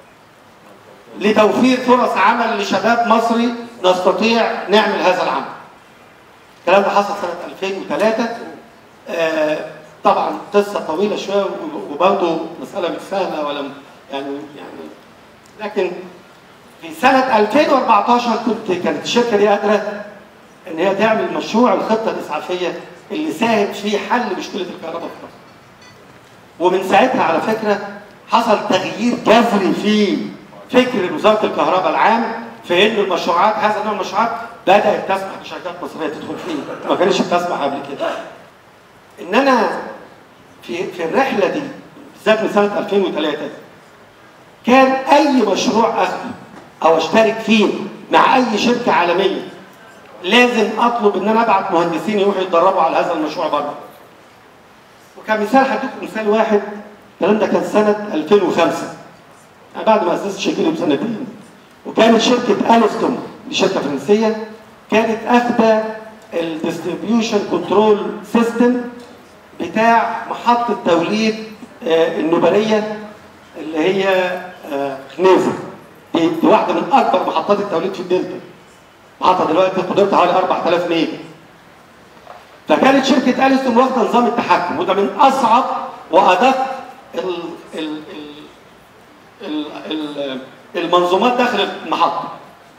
لتوفير فرص عمل لشباب مصري نستطيع نعمل هذا العمل. الكلام ده حصل سنه 2003 آه، طبعا قصه طويله شويه وبرضه مساله مش سهله ولا م- يعني يعني لكن في سنه 2014 كنت كانت الشركه دي قادره ان هي تعمل مشروع الخطه الاسعافيه اللي ساهم في حل مشكله الكهرباء في مصر. ومن ساعتها على فكره حصل تغيير جذري في فكر وزاره الكهرباء العام في ان المشروعات هذا النوع من المشروعات بدات تسمح لشركات مصريه تدخل فيه ما كانتش بتسمح قبل كده. ان انا في في الرحله دي بالذات من سنه 2003 كان اي مشروع اخده او اشترك فيه مع اي شركه عالميه لازم اطلب ان انا ابعت مهندسين يروحوا يتدربوا على هذا المشروع بره. وكمثال هديكم مثال واحد الكلام ده كان سنه 2005 يعني بعد ما اسست شركتي بسنتين وكانت شركه الستون دي شركه فرنسيه كانت اخذه الديستريبيوشن كنترول سيستم بتاع محطه توليد آه، النوبريه اللي هي آه، خنيزه دي, دي واحده من اكبر محطات التوليد في الدلتا محطه دلوقتي قدرتها حوالي 4000 ميجا فكانت شركه اليستون واخده نظام التحكم وده من اصعب وادق ال ال ال ال المنظومات داخل المحطه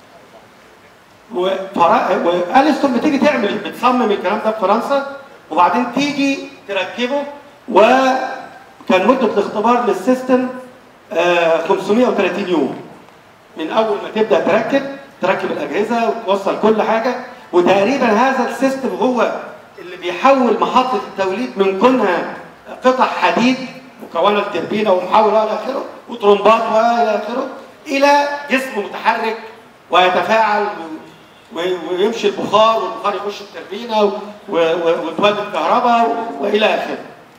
وفرا- واليستون بتيجي تعمل بتصمم الكلام ده في فرنسا وبعدين تيجي تركبه وكان مده الاختبار للسيستم آه، 530 يوم من اول ما تبدا تركب تركب الاجهزه وتوصل كل حاجه وتقريبا هذا السيستم هو اللي بيحول محطه التوليد من كونها قطع حديد مكونه التربينه ومحوله الى اخره وترمبات والى اخره الى جسم متحرك ويتفاعل و- و- ويمشي البخار والبخار يخش التربينه و- و- وتولد كهرباء والى اخره.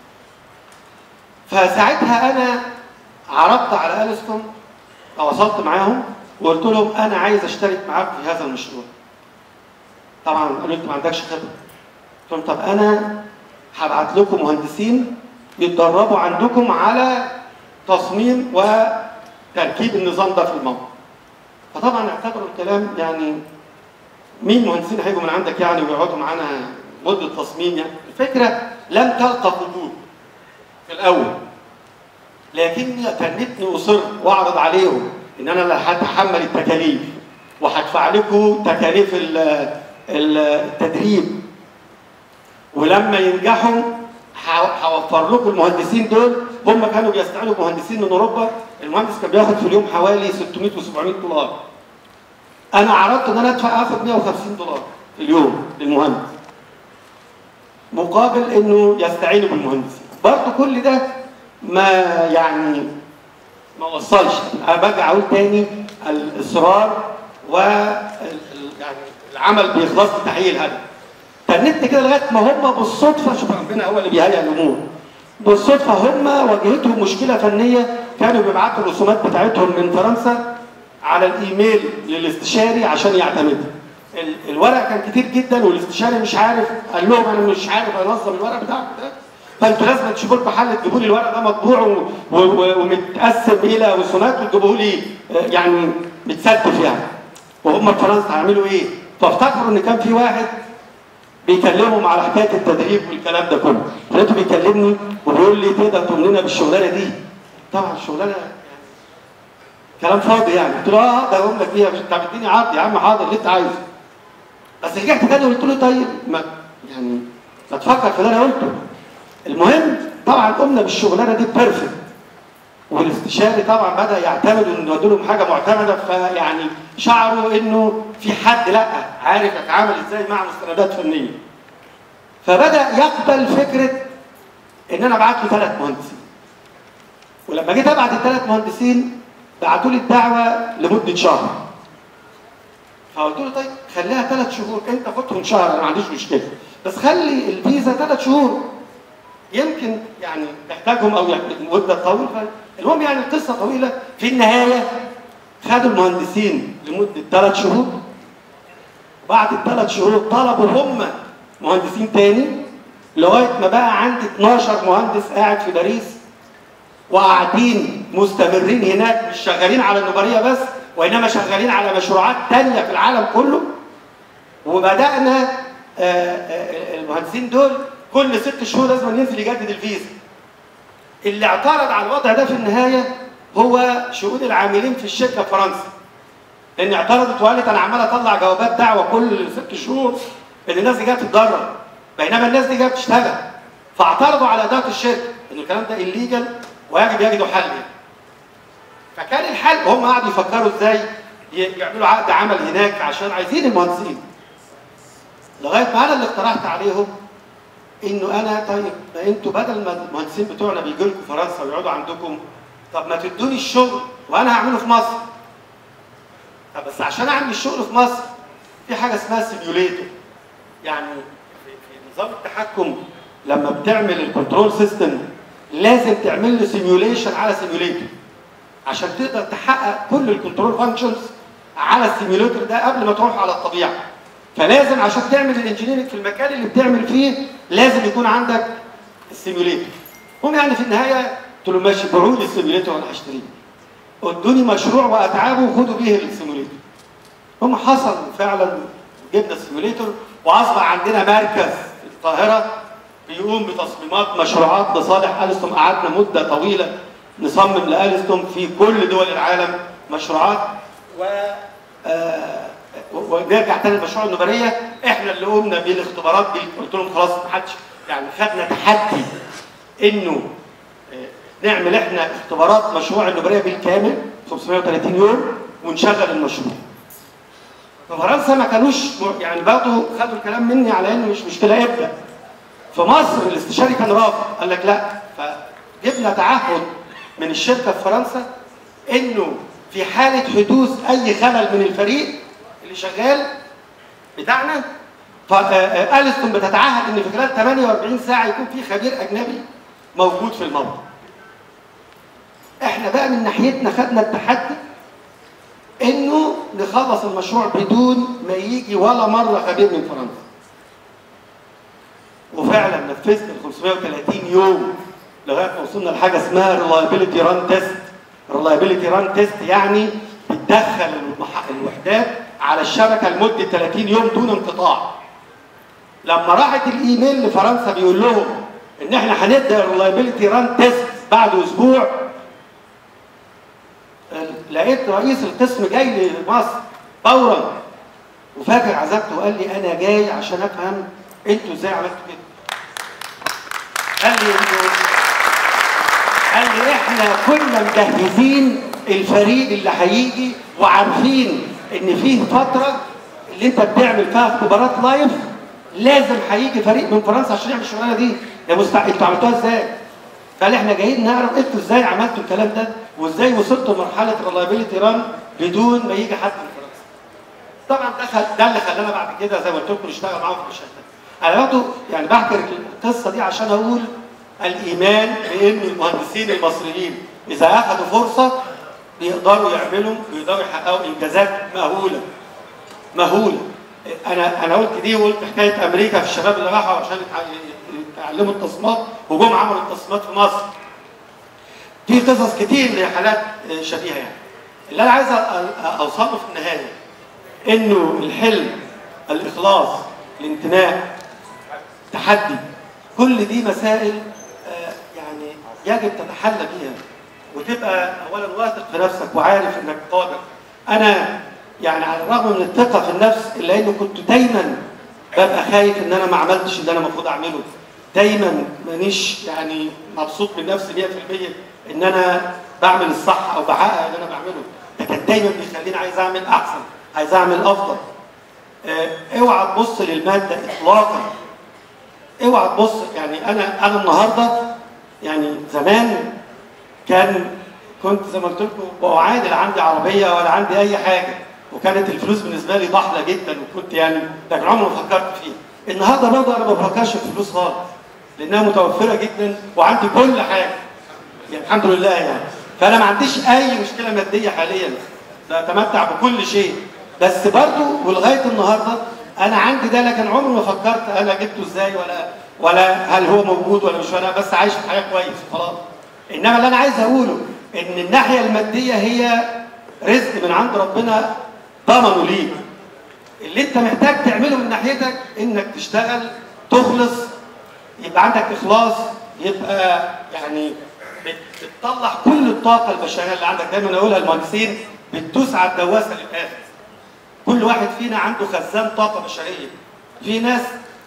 فساعتها انا عرضت على اليستون تواصلت معاهم وقلت لهم انا عايز اشترك معاكم في هذا المشروع. طبعا قالوا لي انت ما عندكش خبره. قلت لهم طب انا هبعت لكم مهندسين يتدربوا عندكم على تصميم وتركيب النظام ده في الموقع. فطبعا اعتبروا الكلام يعني مين مهندسين هيجوا من عندك يعني ويقعدوا معانا مده تصميم يعني الفكره لم تلقى قبول في الاول لكني تنتني اصر واعرض عليهم ان انا اللي هتحمل التكاليف وهدفع لكم تكاليف ال- ال- التدريب ولما ينجحوا ه- هوفر لكم المهندسين دول هم كانوا بيستعينوا بمهندسين من اوروبا المهندس كان بياخد في اليوم حوالي 600 و700 دولار انا عرضت ان انا ادفع اخد 150 دولار في اليوم للمهندس مقابل انه يستعينوا بالمهندسين برضه كل ده ما يعني ما وصلش انا برجع اقول تاني الاصرار و يعني العمل باخلاص لتحقيق الهدف تنت كده لغايه ما هم بالصدفه شوف ربنا هو اللي بيهيئ الامور بالصدفه هم واجهتهم مشكله فنيه كانوا بيبعتوا الرسومات بتاعتهم من فرنسا على الايميل للاستشاري عشان يعتمدها ال- الورق كان كتير جدا والاستشاري مش عارف قال لهم انا مش عارف انظم الورق بتاعكم ده فانتوا لازم تشوفوا لكم حل تجيبوا لي الورق ده مطبوع و- و- و- ومتقسم الى رسومات وتجيبوه لي آه، يعني متستف يعني وهم في فرنسا هيعملوا ايه؟ فافتكروا ان كان في واحد بيكلمهم على حكايه التدريب والكلام ده كله لقيته بيكلمني وبيقول لي تقدر تؤمننا بالشغلانه دي طبعا الشغلانه يعني كلام فاضي يعني قلت له اه اقدر اقول لك فيها مش انت بتديني عرض يا عم حاضر اللي انت عايزه بس رجعت تاني قلت له طيب ما يعني ما تفكر في اللي انا قلته المهم طبعا قمنا بالشغلانه دي بيرفكت والاستشاري طبعا بدا يعتمد ان يودوا لهم حاجه معتمده فيعني شعروا انه في حد لا عارف يتعامل ازاي مع مستندات فنيه فبدا يقبل فكره ان انا ابعت له ثلاث مهندسين ولما جيت ابعت الثلاث مهندسين بعتوا لي الدعوه لمده شهر فقلت له طيب خليها ثلاث شهور انت خدهم شهر انا ما عنديش مشكله بس خلي الفيزا ثلاث شهور يمكن يعني تحتاجهم او يعني مده طويله المهم يعني القصه طويله في النهايه خدوا المهندسين لمده ثلاث شهور بعد الثلاث شهور طلبوا هم مهندسين تاني لغايه ما بقى عندي 12 مهندس قاعد في باريس وقاعدين مستمرين هناك مش شغالين على النوباريه بس وانما شغالين على مشروعات تانية في العالم كله وبدانا آه، آه، المهندسين دول كل ست شهور لازم ينزل يجدد الفيزا اللي اعترض على الوضع ده في النهايه هو شؤون العاملين في الشركه في فرنسا لان اعترضت وقالت انا عمال اطلع جوابات دعوه كل ست شهور ان الناس دي جايه تتدرب بينما الناس دي جايه بتشتغل فاعترضوا على اداره الشركه ان الكلام ده الليجل ويجب يجدوا حل يعني. فكان الحل هم قعدوا يفكروا ازاي ي- يعملوا عقد عمل هناك عشان عايزين المهندسين لغايه ما انا اللي اقترحت عليهم انه انا طيب ما انتوا بدل ما المهندسين بتوعنا بيجوا لكم فرنسا ويقعدوا عندكم طب ما تدوني الشغل وانا هعمله في مصر طب بس عشان اعمل الشغل في مصر في حاجه اسمها سيميوليتور يعني في, في نظام التحكم لما بتعمل الكنترول سيستم لازم تعمل له سيميوليشن على سيميوليتور عشان تقدر تحقق كل الكنترول فانكشنز على السيميوليتور ده قبل ما تروح على الطبيعه فلازم عشان تعمل الانجينيرنج في المكان اللي بتعمل فيه لازم يكون عندك السيميوليتور هم يعني في النهايه قلت له ماشي بيعوا لي السيميوليتور وانا هشتريه ادوني مشروع واتعابه وخدوا بيه السيميوليتور هم حصل فعلا جبنا السيميوليتور واصبح عندنا مركز في القاهره بيقوم بتصميمات مشروعات لصالح الستوم قعدنا مده طويله نصمم لالستوم في كل دول العالم مشروعات و آه، ونرجع تاني لمشروع النوبريه احنا اللي قمنا بالاختبارات دي قلت لهم خلاص ما حدش يعني خدنا تحدي انه آه، نعمل احنا اختبارات مشروع النوبريه بالكامل 530 يوم ونشغل المشروع. في فرنسا ما كانوش م- يعني برضه خدوا الكلام مني على انه مش مشكله ابدا. في مصر الاستشاري كان رافض قال لك لا فجبنا تعهد من الشركه في فرنسا انه في حاله حدوث اي خلل من الفريق اللي شغال بتاعنا فالستون بتتعهد ان في خلال 48 ساعه يكون في خبير اجنبي موجود في الموقع. احنا بقى من ناحيتنا خدنا التحدي انه نخلص المشروع بدون ما يجي ولا مره خبير من فرنسا. وفعلا نفذنا ال 530 يوم لغايه ما وصلنا لحاجه اسمها ريلايبيليتي ران تيست. ريلايبيليتي ران تيست يعني بتدخل المح- الوحدات على الشبكه لمده 30 يوم دون انقطاع. لما راحت الايميل لفرنسا بيقول لهم ان احنا هنبدا الريلايبيليتي ران تيست بعد اسبوع لقيت رئيس القسم جاي لمصر فورا وفاكر عزبته وقال لي انا جاي عشان افهم انتوا ازاي عملتوا كده قال لي انتوا قال لي احنا كنا مجهزين الفريق اللي هيجي وعارفين ان فيه فتره اللي انت بتعمل فيها اختبارات لايف لازم هيجي فريق من فرنسا عشان يعمل الشغلانه دي يا مستع انتوا عملتوها ازاي؟ قال احنا جايين نعرف انتوا ازاي عملتوا الكلام ده وازاي وصلتوا لمرحله الريلايبيليتي ران بدون ما يجي حد من فرنسا. طبعا ده خل... ده اللي خلانا بعد كده زي ما قلت لكم نشتغل معاهم في الشركات. انا برضه يعني بحكي القصه دي عشان اقول الايمان بان المهندسين المصريين اذا اخذوا فرصه بيقدروا يعملوا بيقدروا يحققوا انجازات مهوله مهوله انا انا قلت دي وقلت حكايه امريكا في الشباب اللي راحوا عشان يتع- يتعلموا التصميمات وجم عملوا التصميمات في مصر في قصص كتير لحالات شبيهه يعني اللي انا عايز أ- أ- اوصله في النهايه انه الحلم الاخلاص الانتماء تحدي كل دي مسائل آه، يعني يجب تتحلى بيها وتبقى اولا واثق في نفسك وعارف انك قادر انا يعني على الرغم من الثقه في النفس الا انه كنت دايما ببقى خايف ان انا ما عملتش اللي انا المفروض اعمله دايما مانيش يعني مبسوط من نفسي 100% ان انا بعمل الصح او بحقق اللي انا بعمله ده كان دايما بيخليني عايز اعمل احسن عايز اعمل افضل آه، اوعى تبص للماده اطلاقا اوعى تبص يعني انا انا النهارده يعني زمان كان كنت زي ما قلت لكم بعادل عندي عربيه ولا عندي اي حاجه وكانت الفلوس بالنسبه لي ضحله جدا وكنت يعني لكن عمري ما فكرت فيها النهارده برضه انا ما بفكرش في الفلوس خالص لانها متوفره جدا وعندي كل حاجه يعني الحمد لله يعني فانا ما عنديش اي مشكله ماديه حاليا لا اتمتع بكل شيء بس برضه ولغايه النهارده انا عندي ده لكن عمري ما فكرت انا جبته ازاي ولا ولا هل هو موجود ولا مش انا بس عايش في حياه كويس خلاص انما اللي انا عايز اقوله ان الناحيه الماديه هي رزق من عند ربنا ضمنه ليك اللي انت محتاج تعمله من ناحيتك انك تشتغل تخلص يبقى عندك اخلاص يبقى يعني بت- بتطلع كل الطاقه البشريه اللي عندك دايما اقولها المهندسين بتدوس على الدواسه للاخر كل واحد فينا عنده خزان طاقه بشريه في ناس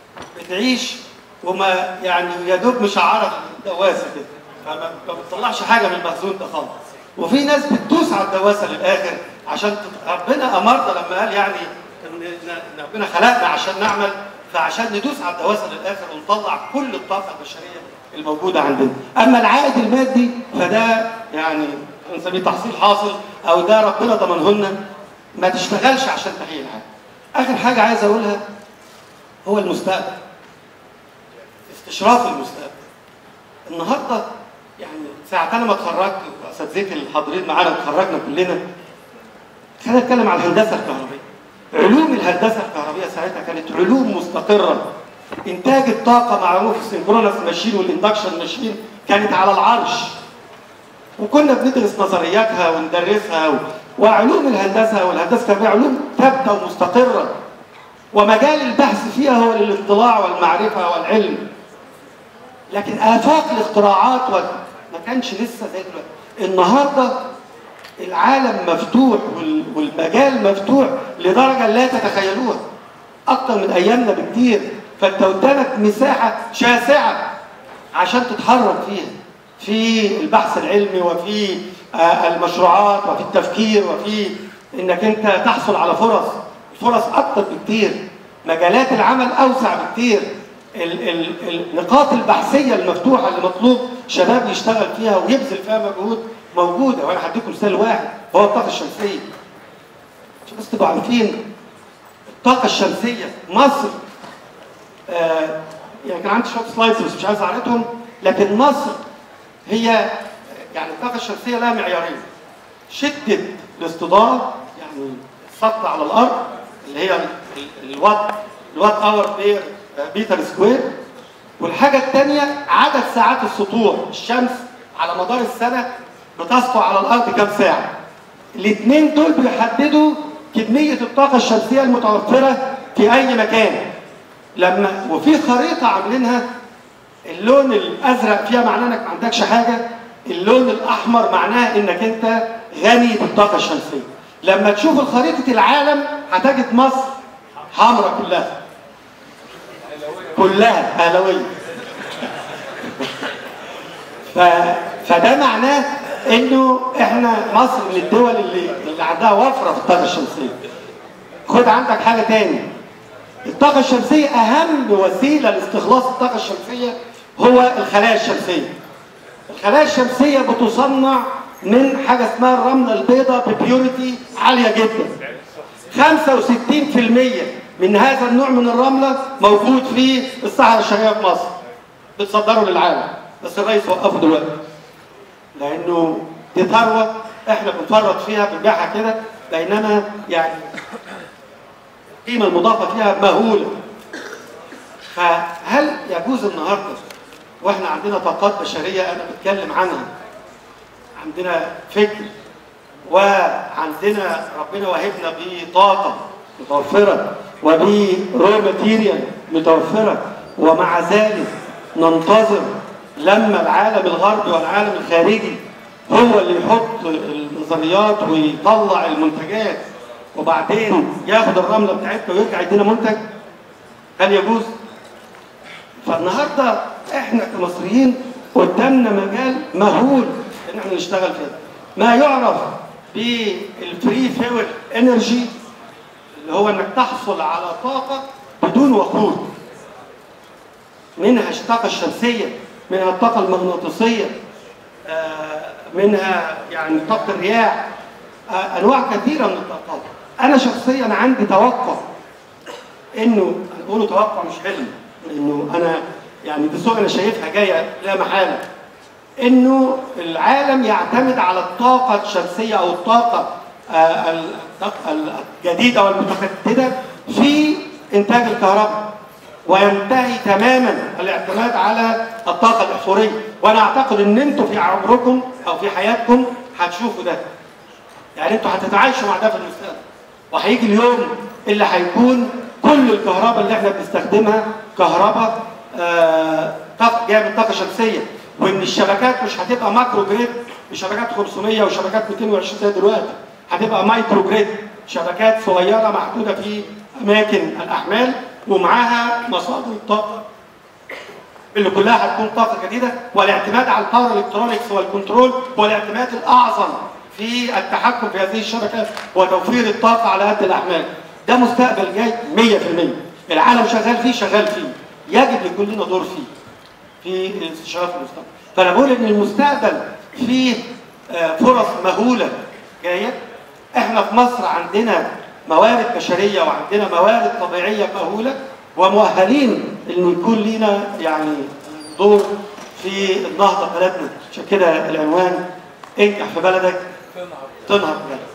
بتعيش وما يعني يا دوب مشعره الدواسه كده فما ما بتطلعش حاجه من المخزون ده خالص وفي ناس بتدوس على الدواسه للاخر عشان تت- ربنا امرنا لما قال يعني ان إن ربنا خلقنا عشان نعمل فعشان ندوس على الدواسه للاخر ونطلع كل الطاقه البشريه الموجوده عندنا اما العائد المادي فده يعني نسميه تحصيل حاصل او ده ربنا ضمنه لنا ما تشتغلش عشان تحقيق الحاجه اخر حاجه عايز اقولها هو المستقبل استشراف المستقبل النهارده يعني ساعة انا ما اتخرجت واساتذتي الحاضرين معانا اتخرجنا كلنا خلينا نتكلم عن الهندسه الكهربائيه علوم الهندسه الكهربائيه ساعتها كانت علوم مستقره انتاج الطاقه معروف السنكرونس ماشين والاندكشن ماشين كانت على العرش وكنا بندرس نظرياتها وندرسها و... وعلوم الهندسه والهندسه الكهربائيه علوم ثابته ومستقره ومجال البحث فيها هو للاطلاع والمعرفه والعلم لكن افاق الاختراعات وال- ما كانش لسه زي دلوقتي النهارده العالم مفتوح وال- والمجال مفتوح لدرجه لا تتخيلوها اكتر من ايامنا بكتير فانت قدامك مساحه شاسعه عشان تتحرك فيها في البحث العلمي وفي آه، المشروعات وفي التفكير وفي انك انت تحصل على فرص فرص اكتر بكتير مجالات العمل اوسع بكتير ال- ال- النقاط البحثيه المفتوحه اللي مطلوب شباب يشتغل فيها ويبذل فيها مجهود موجوده وانا هديكم مثال واحد هو الطاقه الشمسيه عشان بس تبقوا عارفين الطاقه الشمسيه مصر آه يعني كان عندي شويه سلايدز بس مش عايز اعرضهم لكن مصر هي يعني الطاقه الشمسيه لها معيارين شده الاستضاءه يعني السطح على الارض اللي هي ال- ال- الوات الوات اور بير متر سكوير والحاجه الثانيه عدد ساعات السطوع الشمس على مدار السنه بتسطع على الارض كام ساعه الاثنين دول بيحددوا كميه الطاقه الشمسيه المتوفره في اي مكان لما وفي خريطه عاملينها اللون الازرق فيها معناه انك ما عندكش حاجه اللون الاحمر معناه انك انت غني بالطاقه الشمسيه لما تشوف الخريطه العالم هتجد مصر حمراء كلها كلها اهلاويه ف... فده معناه انه احنا مصر من الدول اللي اللي عندها وفره في الطاقه الشمسيه خد عندك حاجه تاني الطاقة الشمسية أهم وسيلة لاستخلاص الطاقة الشمسية هو الخلايا الشمسية. الخلايا الشمسية بتصنع من حاجة اسمها الرملة البيضاء ببيوريتي عالية جدا. 65% من هذا النوع من الرملة موجود في الصحراء الشرقية في مصر. بتصدره للعالم، بس الرئيس وقفه دلوقتي. لأنه دي ثروة احنا بنفرط فيها بنبيعها كده بينما يعني القيمة المضافة فيها مهولة فهل يجوز النهاردة واحنا عندنا طاقات بشرية أنا بتكلم عنها عندنا فكر وعندنا ربنا وهبنا بطاقة متوفرة وبرو ماتيريال متوفرة ومع ذلك ننتظر لما العالم الغربي والعالم الخارجي هو اللي يحط النظريات ويطلع المنتجات وبعدين ياخد الرمله بتاعتنا ويرجع يدينا منتج هل يجوز؟ فالنهارده احنا كمصريين قدامنا مجال مهول ان احنا نشتغل فيه ما يعرف بالفري فيول انرجي اللي هو انك تحصل على طاقه بدون وقود منها الطاقه الشمسيه منها الطاقه المغناطيسيه آه، منها يعني طاقه الرياح آه، انواع كثيره من الطاقات انا شخصيا عندي توقع انه انا بقوله توقع مش حلم انه انا يعني دي صوره انا شايفها جايه لا محاله انه العالم يعتمد على الطاقه الشمسيه او الطاقه آه، الطاقة الجديده والمتجدده في انتاج الكهرباء وينتهي تماما الاعتماد على الطاقه الاحفوريه وانا اعتقد ان انتم في عمركم او في حياتكم هتشوفوا ده يعني انتوا هتتعايشوا مع ده في المستقبل وهيجي اليوم اللي هيكون كل الكهرباء اللي احنا بنستخدمها كهرباء آه، طاقه جايه من طاقه شمسيه وان الشبكات مش هتبقى ماكرو جريد شبكات 500 وشبكات 220 زي دلوقتي هتبقى مايكرو جريد شبكات صغيره محدوده في اماكن الاحمال ومعاها مصادر الطاقه اللي كلها هتكون طاقه جديده والاعتماد على الباور الكترونكس والكنترول هو الاعتماد الاعظم في التحكم في هذه الشبكات وتوفير الطاقه على قد الاحمال ده مستقبل جاي 100% العالم شغال فيه شغال فيه يجب يكون لنا دور فيه في الاستشراف في المستقبل فانا بقول ان المستقبل فيه آه، فرص مهوله جايه احنا في مصر عندنا موارد بشريه وعندنا موارد طبيعيه مهوله ومؤهلين ان يكون لينا يعني دور في النهضه بلدنا عشان كده العنوان انجح في بلدك تنهض بلدك